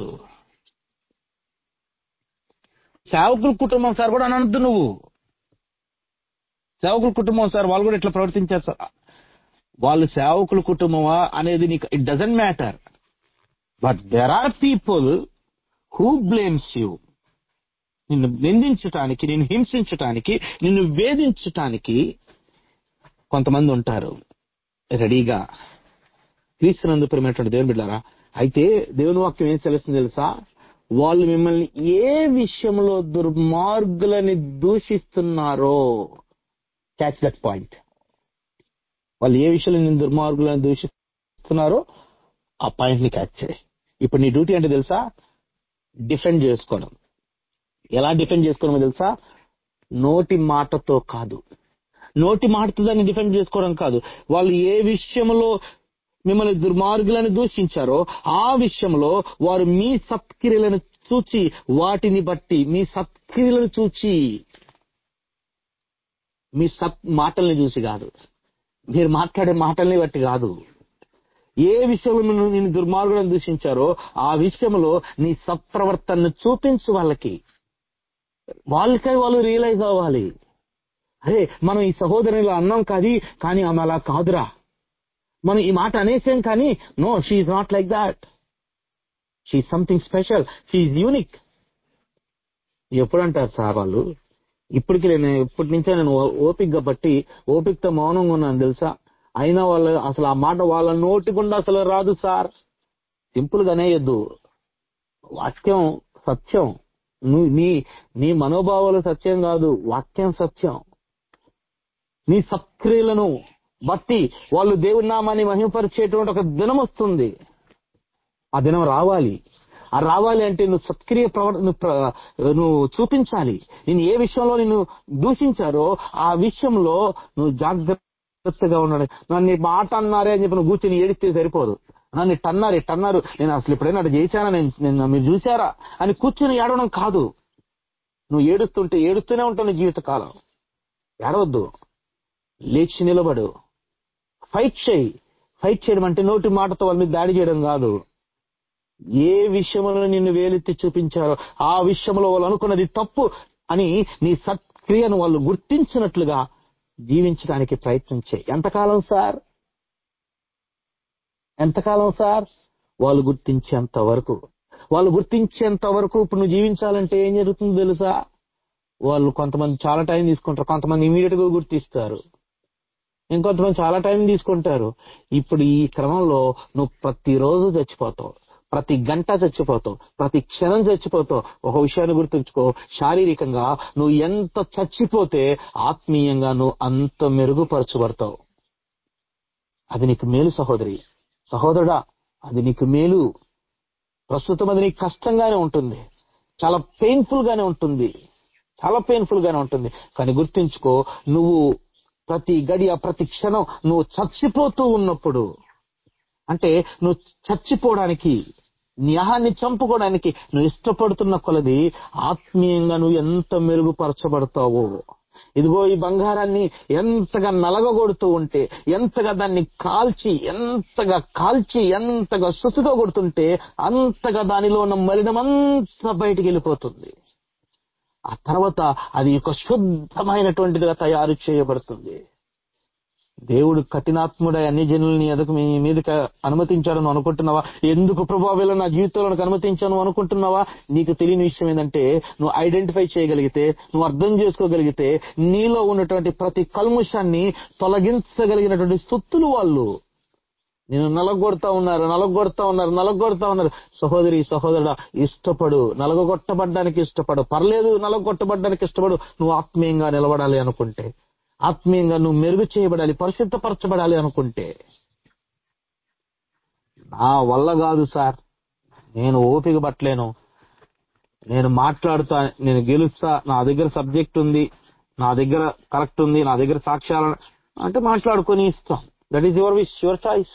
Speaker 1: సేవకుల కుటుంబం సార్ కూడా అనొద్దు నువ్వు సేవకుల కుటుంబం సార్ వాళ్ళు కూడా ఇట్లా ప్రవర్తించారు సార్ వాళ్ళు సేవకుల కుటుంబమా అనేది నీకు it doesn't matter but there are people who blames you నిన్ను నిందించటానికి నిన్ను హింసించటానికి నిన్ను వేధించటానికి కొంతమంది ఉంటారు రెడీగా క్రీస్తునందు ప్రేమైనటువంటి దేవుని బిడ్డారా అయితే దేవుని వాక్యం ఏం తెలుస్తుంది తెలుసా వాళ్ళు మిమ్మల్ని ఏ విషయంలో దుర్మార్గులని దూషిస్తున్నారో క్యాచ్ దట్ పాయింట్ వాళ్ళు ఏ విషయంలో నేను దుర్మార్గులను దూషిస్తున్నారో ఆ పాయింట్ ని క్యాచ్ చేయి ఇప్పుడు నీ డ్యూటీ అంటే తెలుసా డిఫెండ్ చేసుకోవడం ఎలా డిఫెండ్ చేసుకోవడమో తెలుసా నోటి మాటతో కాదు నోటి మాటతో దాన్ని డిఫెండ్ చేసుకోవడం కాదు వాళ్ళు ఏ విషయంలో మిమ్మల్ని దుర్మార్గులను దూషించారో ఆ విషయంలో వారు మీ సత్క్రియలను చూచి వాటిని బట్టి మీ సత్క్రియలను చూచి మీ సత్ మాటల్ని చూసి కాదు మీరు మాట్లాడే మాటల్ని బట్టి కాదు ఏ విషయంలో నిన్ను నేను దుర్మార్గులను దూషించారో ఆ విషయంలో నీ సత్ప్రవర్తనను చూపించు వాళ్ళకి వాళ్ళకై వాళ్ళు రియలైజ్ అవ్వాలి అరే మనం ఈ సహోదరులు అన్నాం కాదు కానీ ఆమె అలా కాదురా మనం ఈ మాట అనేసాం కానీ no she's not like that she something special she's unique ఎప్పుడు అంటారు సార్ వాళ్ళు ఇప్పటికి నేను ఇప్పటి నుంచే నేను ఓపికగా బట్టి ఓపికతో మౌనంగా ఉన్నాను తెలుసా అయినా వాళ్ళు అసలు ఆ మాట వాళ్ళ నోటి గుండా అసలు రాదు సార్ సింపుల్ గా అనేయద్దు వాక్యం సత్యం నువ్వు నీ నీ మనోభావాలు సత్యం కాదు వాక్యం సత్యం నీ సక్రియలను బట్టి వాళ్ళు దేవుడి నామాన్ని మహిమపరిచేటువంటి ఒక దినం వస్తుంది ఆ దినం రావాలి ఆ రావాలి అంటే నువ్వు సత్క్రియ ప్రవర్ నువ్వు ప్ర- నువ్వు చూపించాలి నేను ఏ విషయంలో నిన్ను దూషించారో ఆ విషయంలో నువ్వు జాగ్రత్తగా ఉన్నాడు నన్ను ఈ మాట అన్నారే అని చెప్పి నువ్వు కూర్చొని ఏడిస్తే సరిపోదు నన్ను ఇట్ట అన్నారు ఇట్ట అన్నారు నేను అసలు ఎప్పుడైనా అటు చేశానా నేను నేను మీరు చూసారా అని కూర్చొని ఏడవడం కాదు నువ్వు ఏడుస్తుంటే ఏడుస్తూనే ఉంటావు నీ జీవితకాలం ఏడవద్దు లేచి నిలబడు ఫైట్ చేయి ఫైట్ చేయడం అంటే నోటి మాటతో వాళ్ళ మీద దాడి చేయడం కాదు ఏ విషయంలో నిన్ను వేలెత్తి చూపించారో ఆ విషయంలో వాళ్ళు అనుకున్నది తప్పు అని నీ సత్క్రియను వాళ్ళు గుర్తించినట్లుగా జీవించడానికి ప్రయత్నం చేయి ఎంతకాలం సార్ ఎంతకాలం సార్ వాళ్ళు గుర్తించేంత వరకు వాళ్ళు గుర్తించేంత వరకు ఇప్పుడు నువ్వు జీవించాలంటే ఏం జరుగుతుందో తెలుసా వాళ్ళు కొంతమంది చాలా టైం తీసుకుంటారు కొంతమంది ఇమీడియట్ గా గుర్తిస్తారు ఇంకొంతమంది చాలా టైం తీసుకుంటారు ఇప్పుడు ఈ క్రమంలో నువ్వు ప్రతిరోజు చచ్చిపోతావు ప్రతి గంట చచ్చిపోతావు ప్రతి క్షణం చచ్చిపోతావు ఒక విషయాన్ని గుర్తుంచుకో శారీరకంగా నువ్వు ఎంత చచ్చిపోతే ఆత్మీయంగా నువ్వు అంత మెరుగుపరచబడతావు అది నీకు మేలు సహోదరి సహోదరుడా అది నీకు మేలు ప్రస్తుతం అది నీకు కష్టంగానే ఉంటుంది చాలా పెయిన్ఫుల్ గానే ఉంటుంది చాలా పెయిన్ఫుల్ గానే ఉంటుంది కానీ గుర్తుంచుకో నువ్వు ప్రతి గడియ ప్రతి క్షణం నువ్వు చచ్చిపోతూ ఉన్నప్పుడు అంటే నువ్వు చచ్చిపోవడానికి న్యాయాన్ని చంపుకోవడానికి నువ్వు ఇష్టపడుతున్న కొలది ఆత్మీయంగా నువ్వు ఎంత మెరుగుపరచబడతావో ఇదిగో ఈ బంగారాన్ని ఎంతగా నలగగొడుతూ ఉంటే ఎంతగా దాన్ని కాల్చి ఎంతగా కాల్చి ఎంతగా సుసుగా కొడుతుంటే అంతగా దానిలో ఉన్న మలినమంతా బయటికి వెళ్ళిపోతుంది ఆ తర్వాత అది ఒక శుద్ధమైనటువంటిదిగా తయారు చేయబడుతుంది దేవుడు కఠినాత్ముడై అన్ని జనుల్ని ఎదకు మీ మీదకి అనుమతించాడని అనుకుంటున్నావా ఎందుకు ప్రభావం నా జీవితంలో నాకు అనుమతించాను అనుకుంటున్నావా నీకు తెలియని విషయం ఏంటంటే నువ్వు ఐడెంటిఫై చేయగలిగితే నువ్వు అర్థం చేసుకోగలిగితే నీలో ఉన్నటువంటి ప్రతి కల్ముషాన్ని తొలగించగలిగినటువంటి స్థుతులు వాళ్ళు నేను నలగొడతా ఉన్నారు నలగొడతా ఉన్నారు నలగొడతా ఉన్నారు సహోదరి సహోదరుడా ఇష్టపడు నలగొట్టబడ్డానికి ఇష్టపడు పర్లేదు నలగొట్టబడ్డానికి ఇష్టపడు నువ్వు ఆత్మీయంగా నిలబడాలి అనుకుంటే ఆత్మీయంగా నువ్వు మెరుగు చేయబడాలి పరిశుద్ధపరచబడాలి అనుకుంటే నా వల్ల కాదు సార్ నేను ఓపిక పట్టలేను నేను మాట్లాడుతా నేను గెలుస్తా నా దగ్గర సబ్జెక్ట్ ఉంది నా దగ్గర కరెక్ట్ ఉంది నా దగ్గర సాక్ష్యాలు అంటే మాట్లాడుకొని ఇస్తాం that is your wish your choice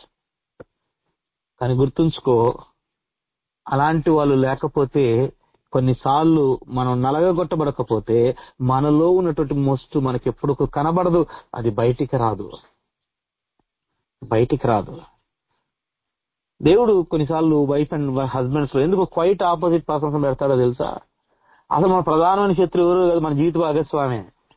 Speaker 1: కానీ గుర్తుంచుకో అలాంటి వాళ్ళు లేకపోతే కొన్నిసార్లు మనం నలగగొట్టబడకపోతే మనలో ఉన్నటువంటి మొస్తు మనకి ఎప్పుడు కనబడదు అది బయటికి రాదు బయటికి రాదు దేవుడు కొన్నిసార్లు వైఫ్ అండ్ హస్బెండ్స్ లో ఎందుకు క్వైట్ ఆపోజిట్ పర్సన్స్ పెడతాడో తెలుసా అసలు మన ప్రధానమైన శత్రువు ఎవరు కాదు మన జీవిత భాగస్వామే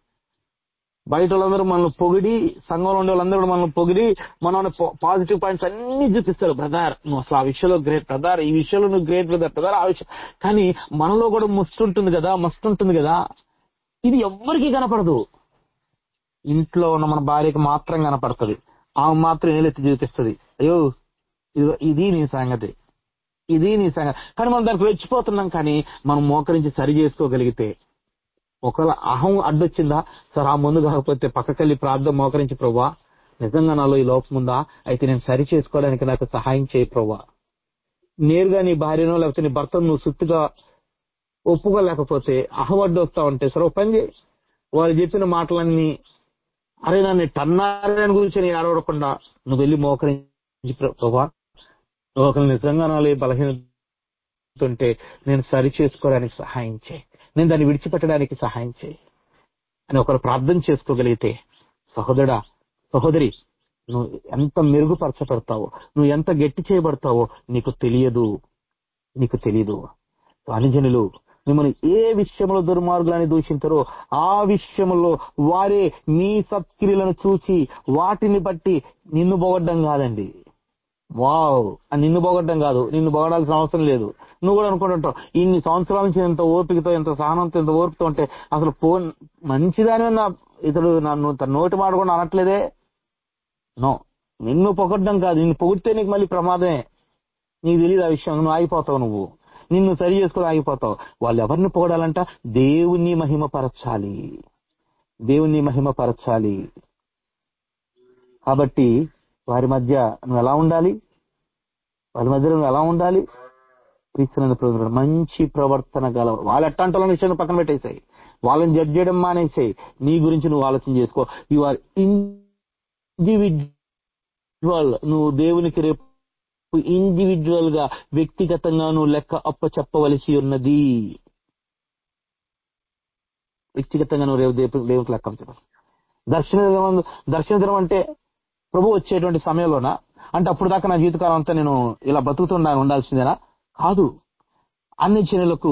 Speaker 1: బయట వాళ్ళందరూ మనల్ని పొగిడి సంఘంలో ఉండే వాళ్ళందరూ కూడా మనల్ని పొగిడి మన పాజిటివ్ పాయింట్స్ అన్ని చూపిస్తారు బ్రదర్ నువ్వు అసలు ఆ విషయంలో గ్రేట్ బ్రదర్ ఈ విషయంలో నువ్వు గ్రేట్ బ్రదర్ బ్రదర్ ఆ విషయం కానీ మనలో కూడా మస్తు ఉంటుంది కదా మస్తు ఉంటుంది కదా ఇది ఎవ్వరికీ కనపడదు ఇంట్లో ఉన్న మన భార్యకి మాత్రం కనపడుతుంది ఆమె మాత్రం ఏలెత్తి చూపిస్తుంది అయ్యో ఇదిగో ఇది నీ సంగతి ఇది నీ సంగతి కానీ మనం దానికి రెచ్చిపోతున్నాం కానీ మనం మోకరించి సరి చేసుకోగలిగితే ఒకవేళ అహం అడ్డొచ్చిందా సరే ఆ ముందు కాకపోతే పక్కకెళ్ళి ప్రార్థన మోకరించి ప్రవ్వా నిజంగా నాలో ఈ లోపం ఉందా అయితే నేను సరి చేసుకోవడానికి నాకు సహాయం చేయి ప్రవ్వా నేరుగా నీ భార్యనో లేకపోతే నీ భర్తను నువ్వు సుత్తుగా ఒప్పుకోలేకపోతే అహం అడ్డొస్తా ఉంటే సరే ఒక పని చేయి వాళ్ళు చెప్పిన మాటలన్నీ అరే నన్ను టన్నారని గురించి నేను ఆడవడకుండా నువ్వు వెళ్ళి మోకరించి ప్రభా నువ్వు ఒకరు నిజంగా నాలో ఈ బలహీనత ఉంటే నేను సరి చేసుకోవడానికి సహాయం చేయి నేను దాన్ని విడిచిపెట్టడానికి సహాయం చేయి అని ఒకరు ప్రార్థన చేసుకోగలిగితే సహోదరుడా సహోదరి నువ్వు ఎంత మెరుగుపరచబడతావో నువ్వు ఎంత గట్టి చేయబడతావో నీకు తెలియదు నీకు తెలియదు అనుజనులు మిమ్మల్ని ఏ విషయంలో దుర్మార్గులని దూషించరో ఆ విషయంలో వారే నీ సత్క్రియలను చూచి వాటిని బట్టి నిన్ను పొగడ్డం కాదండి వావ్ అని నిన్ను పొగడ్డం కాదు నిన్ను పొగడాల్సిన అవసరం లేదు నువ్వు కూడా అనుకుంటుంటావు ఇన్ని సంవత్సరాల నుంచి ఎంత ఓపికతో ఎంత సహనంతో ఎంత ఓర్పుతో ఉంటే అసలు ఫోన్ మంచిదాని నా ఇతడు నన్ను తన నోటి మాట కూడా అనట్లేదే నో నిన్ను పొగడ్డం కాదు నిన్ను పొగిడితే నీకు మళ్ళీ ప్రమాదమే నీకు తెలియదు ఆ విషయం నువ్వు ఆగిపోతావు నువ్వు నిన్ను సరి చేసుకుని ఆగిపోతావు వాళ్ళు ఎవరిని పొగడాలంట దేవుణ్ణి మహిమపరచాలి దేవుణ్ణి మహిమపరచాలి కాబట్టి వారి మధ్య నువ్వు ఎలా ఉండాలి వారి మధ్యలో నువ్వు ఎలా ఉండాలి క్రీస్తునందు ప్రభుత్వం మంచి ప్రవర్తన గల వాళ్ళు ఎట్టంటే విషయాన్ని పక్కన పెట్టేసాయి వాళ్ళని జడ్జ్ చేయడం మానేసాయి నీ గురించి నువ్వు ఆలోచన చేసుకో యు ఆర్ ఇండివిజువల్ నువ్వు దేవునికి రేపు ఇండివిజువల్ గా వ్యక్తిగతంగా నువ్వు లెక్క అప్ప చెప్పవలసి ఉన్నది వ్యక్తిగతంగా నువ్వు రేపు దేవు- దేవునికి లెక్క అప్పచెప్పాలి దర్శన దినం దర్శన దినం అంటే ప్రభు వచ్చేటువంటి సమయంలోనా అంటే అప్పుడు దాకా నా జీవితకాలం అంతా నేను ఇలా బతుకుతుండా ఉండాల్సిందేనా కాదు అన్ని జనులకు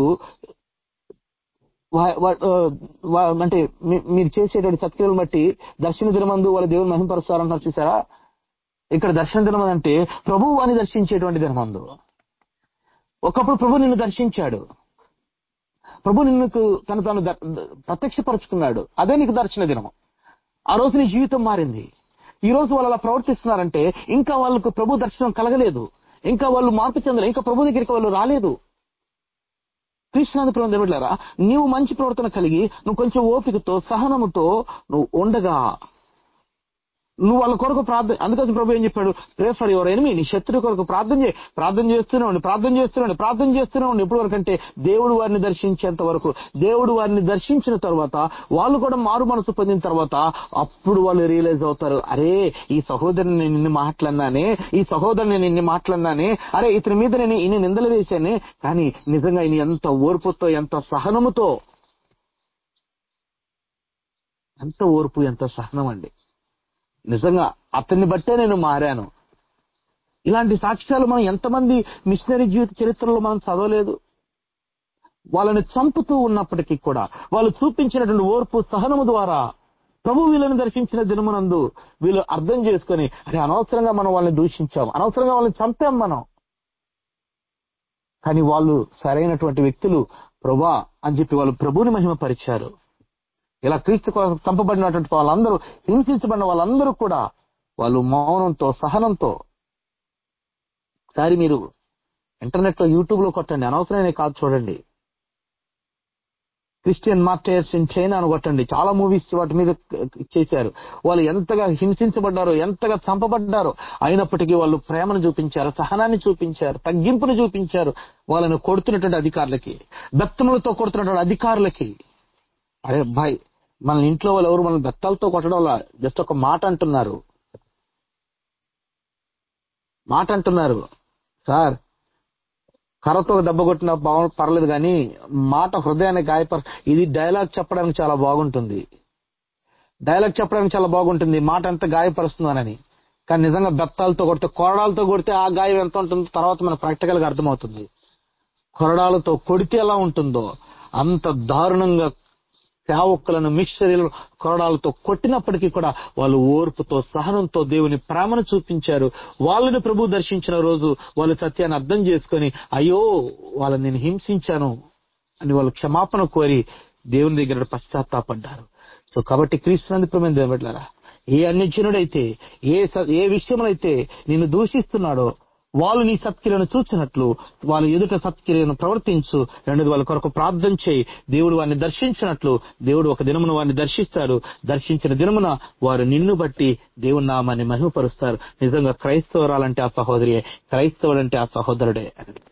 Speaker 1: వా- వా- ఆ, వా- అంటే మీ- మీరు చేసేటువంటి సత్క్రియలను బట్టి దర్శన దినమందు వాళ్ళ దేవుని మహింపరుస్తారంటున్నారు చూసారా ఇక్కడ దర్శన దినం అంటే ప్రభువు అని దర్శించేటువంటి దినమందు ఒకప్పుడు ప్రభు నిన్ను దర్శించాడు ప్రభు నిన్ను తను తాను ద- ద- ప్రత్యక్షపరుచుకున్నాడు అదే నీకు దర్శన దినం ఆ రోజు నీ జీవితం మారింది ఈ రోజు వాళ్ళు అలా ప్రవర్తిస్తున్నారంటే ఇంకా వాళ్ళకు ప్రభు దర్శనం కలగలేదు ఇంకా వాళ్ళు మార్పు చెందలేదు ఇంకా ప్రభు దగ్గరికి వాళ్ళు రాలేదు కృష్ణాది ప్రభు దేవుడారా నీవు మంచి ప్రవర్తన కలిగి నువ్వు కొంచెం ఓపికతో సహనముతో నువ్వు ఉండగా నువ్వు వాళ్ళ కొరకు ప్రార్థన అందుకోసం ప్రభు ఏం చెప్పాడు ప్రే ఫర్ యువర్ ఎనిమి నీ శత్రువు కొరకు ప్రార్థన చేయి ప్రార్థన చేస్తూనే ఉండి ప్రార్థన చేస్తూనే ఉండి ప్రార్థన చేస్తూనే ఉండి ఎప్పటి వరకు అంటే దేవుడు వారిని దర్శించేంత వరకు దేవుడు వారిని దర్శించిన తర్వాత వాళ్ళు కూడా మారు మనసు పొందిన తర్వాత అప్పుడు వాళ్ళు రియలైజ్ అవుతారు అరే ఈ సహోదరుని నేను ఇన్ని మాట్లాడినానే ఈ సహోదరుని నేను ఇన్ని మాట్లాడినానే అరే ఇతని మీద నేను ఇన్ని నిందలు వేశానే కానీ నిజంగా ఈయన ఎంత ఓర్పుతో ఎంత సహనముతో ఎంత ఓర్పు ఎంత సహనం అండి నిజంగా అతన్ని బట్టే నేను మారాను ఇలాంటి సాక్ష్యాలు మనం ఎంతమంది మిషనరీ జీవిత చరిత్రలో మనం చదవలేదు వాళ్ళని చంపుతూ ఉన్నప్పటికీ కూడా వాళ్ళు చూపించినటువంటి ఓర్పు సహనము ద్వారా ప్రభు వీళ్ళని దర్శించిన దినమునందు వీళ్ళు అర్థం చేసుకొని అరే అనవసరంగా మనం వాళ్ళని దూషించాం అనవసరంగా వాళ్ళని చంపాం మనం కానీ వాళ్ళు సరైనటువంటి వ్యక్తులు ప్రభా అని చెప్పి వాళ్ళు ప్రభుని మహిమపరిచారు ఇలా క్రీస్తు కోసం చంపబడినటువంటి వాళ్ళందరూ హింసించబడిన వాళ్ళందరూ కూడా వాళ్ళు మౌనంతో సహనంతో ఒకసారి మీరు ఇంటర్నెట్ లో యూట్యూబ్ లో కొట్టండి అనవసరమైన కాదు చూడండి క్రిస్టియన్ మార్టైర్స్ ఇన్ చైనా అని కొట్టండి చాలా మూవీస్ వాటి మీద చేశారు వాళ్ళు ఎంతగా హింసించబడ్డారో ఎంతగా చంపబడ్డారో అయినప్పటికీ వాళ్ళు ప్రేమను చూపించారు సహనాన్ని చూపించారు తగ్గింపును చూపించారు వాళ్ళని కొడుతున్నటువంటి అధికారులకి బెత్తములతో కొడుతున్నటువంటి అధికారులకి అరే భాయ్ మన ఇంట్లో వాళ్ళు ఎవరు మన బెత్తాలతో కొట్టడం వల్ల జస్ట్ ఒక మాట అంటున్నారు మాట అంటున్నారు సార్ కర్రతో దెబ్బ కొట్టిన బాగు పర్లేదు కానీ మాట హృదయాన్ని గాయపర ఇది డైలాగ్ చెప్పడానికి చాలా బాగుంటుంది డైలాగ్ చెప్పడానికి చాలా బాగుంటుంది మాట ఎంత గాయపరుస్తుందనని కానీ నిజంగా బెత్తాలతో కొడితే కొరడాలతో కొడితే ఆ గాయం ఎంత ఉంటుందో తర్వాత మనకు ప్రాక్టికల్ గా అర్థమవుతుంది కొరడాలతో కొడితే ఎలా ఉంటుందో అంత దారుణంగా సేవకులను మిషనరీలను కొరడాలతో కొట్టినప్పటికీ కూడా వాళ్ళు ఓర్పుతో సహనంతో దేవుని ప్రేమను చూపించారు వాళ్ళని ప్రభు దర్శించిన రోజు వాళ్ళు సత్యాన్ని అర్థం చేసుకొని అయ్యో వాళ్ళని నేను హింసించాను అని వాళ్ళు క్షమాపణ కోరి దేవుని దగ్గర పశ్చాత్తాపడ్డారు సో కాబట్టి క్రీస్తునందుకమైన దేవుడారా ఏ అన్యజనుడైతే ఏ స- ఏ విషయములైతే నిన్ను దూషిస్తున్నాడో వాళ్ళు నీ సత్క్రియలను చూచినట్లు వాళ్ళ ఎదుట సత్క్రియలను ప్రవర్తించు రెండోది వాళ్ళ కొరకు ప్రార్థన చేయి దేవుడు వారిని దర్శించినట్లు దేవుడు ఒక దినమున వారిని దర్శిస్తాడు దర్శించిన దినమున వారు నిన్ను బట్టి దేవుని నామాన్ని మహిమపరుస్తారు నిజంగా క్రైస్తవరాలంటే ఆ సహోదరియే క్రైస్తవుడంటే ఆ సహోదరుడే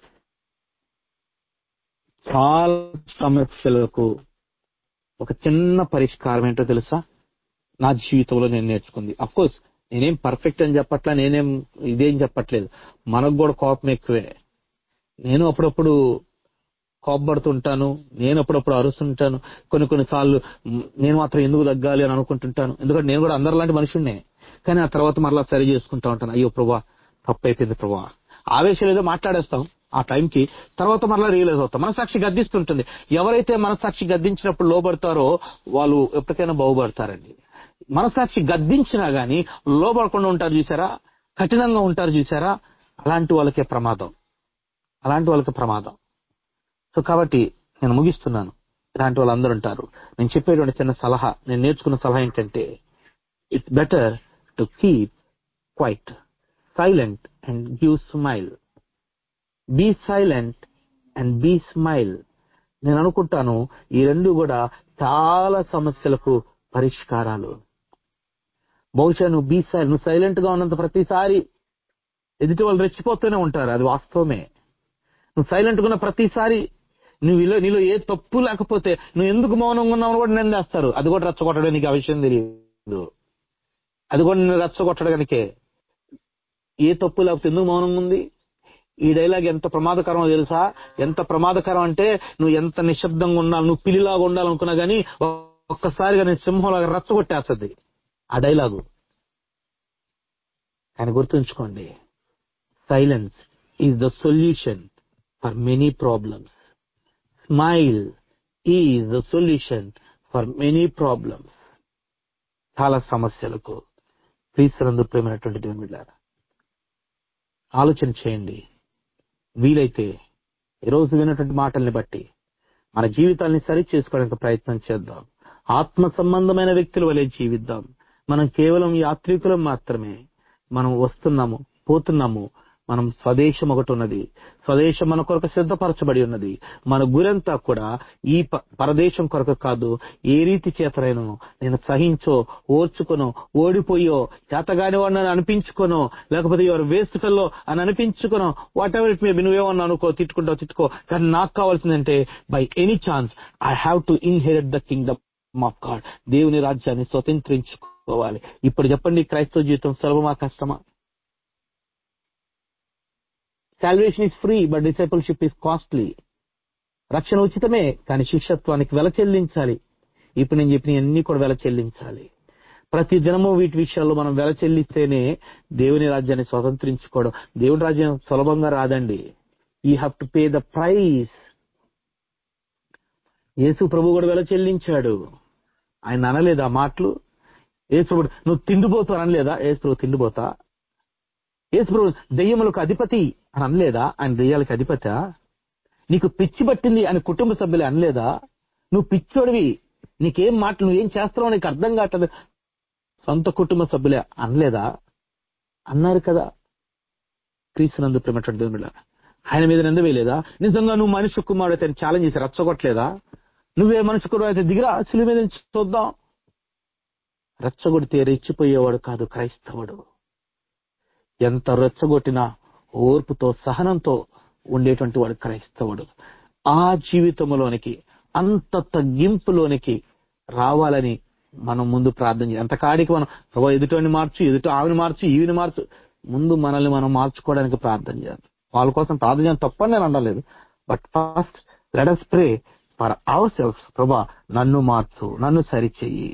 Speaker 1: చాలా సమస్యలకు ఒక చిన్న పరిష్కారం ఏంటో తెలుసా నా జీవితంలో నేను నేర్చుకుంది అఫ్ కోర్స్ నేనేం పర్ఫెక్ట్ అని చెప్పట్లా నేనేం ఇదేం చెప్పట్లేదు మనకు కూడా కోపం ఎక్కువే నేను అప్పుడప్పుడు కోపపడుతుంటాను నేను అప్పుడప్పుడు అరుస్తుంటాను కొన్ని కొన్ని సార్లు మ్, నేను మాత్రం ఎందుకు తగ్గాలి అని అనుకుంటుంటాను ఎందుకంటే నేను కూడా అందరిలాంటి మనుషున్నే కానీ ఆ తర్వాత మరలా సరి చేసుకుంటా ఉంటాను అయ్యో ప్రభా తప్పు అయిపోయింది ప్రభా ఆవేశం ఏదో మాట్లాడేస్తాం ఆ టైంకి తర్వాత మరలా రియలైజ్ అవుతాం మనసాక్షి గద్దిస్తుంటుంది ఎవరైతే మనసాక్షి గద్దించినప్పుడు లోబడతారో వాళ్ళు ఎప్పటికైనా బాగుపడతారండి మనసాక్షి గద్దించినా గానీ లోబడకుండా ఉంటారు చూసారా కఠినంగా ఉంటారు చూసారా అలాంటి వాళ్ళకే ప్రమాదం అలాంటి వాళ్ళకి ప్రమాదం సో కాబట్టి నేను ముగిస్తున్నాను ఇలాంటి వాళ్ళు అందరూ ఉంటారు నేను చెప్పేటువంటి చిన్న సలహా నేను నేర్చుకున్న సలహా ఏంటంటే it's better to keep quiet silent and give smile be silent and be smile నేను అనుకుంటాను ఈ రెండు కూడా చాలా సమస్యలకు పరిష్కారాలు బహుశా నువ్వు బీ సైలెంట్ నువ్వు సైలెంట్ గా ఉన్నంత ప్రతిసారి ఎదుటి వాళ్ళు రెచ్చిపోతూనే ఉంటారు అది వాస్తవమే నువ్వు సైలెంట్ గా ఉన్న ప్రతిసారి నువ్వు ఇలా నీలో ఏ తప్పు లేకపోతే నువ్వు ఎందుకు మౌనంగా ఉన్నావు కూడా నిందేస్తారు అది కూడా రెచ్చగొట్టడం నీకు ఆ విషయం తెలియదు అది కూడా నేను రెచ్చగొట్టడానికే ఏ తప్పు లేకపోతే ఎందుకు మౌనంగా ఉంది ఈ డైలాగ్ ఎంత ప్రమాదకరమో తెలుసా ఎంత ప్రమాదకరం అంటే నువ్వు ఎంత నిశ్శబ్దంగా ఉండాలి నువ్వు పిల్లిలాగా ఉండాలనుకున్నా గానీ ఒక్కసారిగా నేను సింహంలాగా రెచ్చగొట్టేస్తుంది ఆ డైలాగు కానీ గుర్తుంచుకోండి silence is the solution for many problems smile is the solution for many problems చాలా సమస్యలకు క్రీస్తునందు ప్రేమైనటువంటి దేవుని బిడ్డలారా ఆలోచన చేయండి వీలైతే ఈరోజు విన్నటువంటి మాటల్ని బట్టి మన జీవితాల్ని సరి చేసుకోవడానికి ప్రయత్నం చేద్దాం ఆత్మ సంబంధమైన వ్యక్తుల వలె జీవిద్దాం మనం కేవలం యాత్రికులం మాత్రమే మనం వస్తున్నాము పోతున్నాము మనం స్వదేశం ఒకటి ఉన్నది స్వదేశం మన కొరకు సిద్ధపరచబడి ఉన్నది మన గురంతా కూడా ఈ ప- పరదేశం కొరకు కాదు ఏ రీతి చేతనైనా నేను సహించో ఓర్చుకొనో ఓడిపోయో చేతగాని వాడిని అనిపించుకోనో లేకపోతే ఎవరు వేస్ట్ ఫెల్లో అని అనిపించుకోనో వాట్ ఎవర్ ఇట్ మే నువ్వేమన్నా అనుకో తిట్టుకుంటావు తిట్టుకో కానీ నాకు కావాల్సిందంటే by any chance I have to inherit the kingdom of God దేవుని రాజ్యాన్ని స్వతంత్రించుకోవాలి ఇప్పుడు చెప్పండి క్రైస్తవ జీవితం సులభమా కష్టమా salvation is free but discipleship is costly రక్షణ ఉచితమే కానీ శిష్యత్వానికి వెల చెల్లించాలి ఇప్పుడు నేను చెప్పిన అన్ని కూడా వెల చెల్లించాలి ప్రతి దినము వీటి విషయాల్లో మనం వెల చెల్లిస్తేనే దేవుని రాజ్యాన్ని స్వతంత్రించుకోవడం దేవుని రాజ్యం సులభంగా రాదండి you have to pay the price Yesu ప్రభు కూడా వెల చెల్లించాడు ఆయన అనలేదు ఆ మాటలు యేసు ప్రభు నువ్వు తిండిపోతూ అనలేదా యేసు ప్రభు తిండిపోతా యేసు ప్రభు దెయ్యములకు అధిపతి అని అనలేదా ఆయన దెయ్యాలకు అధిపత నీకు పిచ్చి పట్టింది అని కుటుంబ సభ్యులే అనలేదా నువ్వు పిచ్చోడివి నీకేం మాటలు నువ్వేం చేస్తావో నీకు అర్థం కావట్లేదు సొంత కుటుంబ సభ్యులే అనలేదా అన్నారు కదా క్రీస్తునందు ప్రేమటువంటి దేవుని బిడ్డ ఆయన మీద నింద వేయలేదా నిజంగా నువ్వు మనిషి కుమారుడు అయితే ఛాలెంజ్ చేసి రచ్చగొట్టలేదా నువ్వే మనిషి కుమారుడు అయితే దిగిరా సిలువ మీద నుంచి చూద్దాం రెచ్చగొడితే రెచ్చిపోయేవాడు కాదు క్రైస్తవుడు ఎంత రెచ్చగొట్టినా ఓర్పుతో సహనంతో ఉండేటువంటి వాడు క్రైస్తవుడు ఆ జీవితంలోనికి అంత తగ్గింపులోనికి రావాలని మనం ముందు ప్రార్థన చేయాలి అంత కాడికి మనం ప్రభావ ఎదుటోని మార్చు ఎదుట ఆవిని మార్చు ఈవిని మార్చు ముందు మనల్ని మనం మార్చుకోవడానికి ప్రార్థన చేయాలి వాళ్ళ కోసం ప్రార్థన చేయడం తప్పని నేను అనలేదు but first let us pray for our self ప్రభా నన్ను మార్చు నన్ను సరిచెయ్యి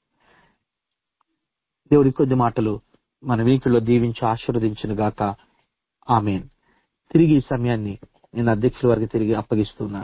Speaker 1: దేవుడి కొద్ది మాటలు మన వీకుల్లో దీవించి ఆశీర్వదించిన గాక ఆమెన్ తిరిగి ఈ సమయాన్ని నేను అధ్యక్షుల వారికి తిరిగి అప్పగిస్తున్నాను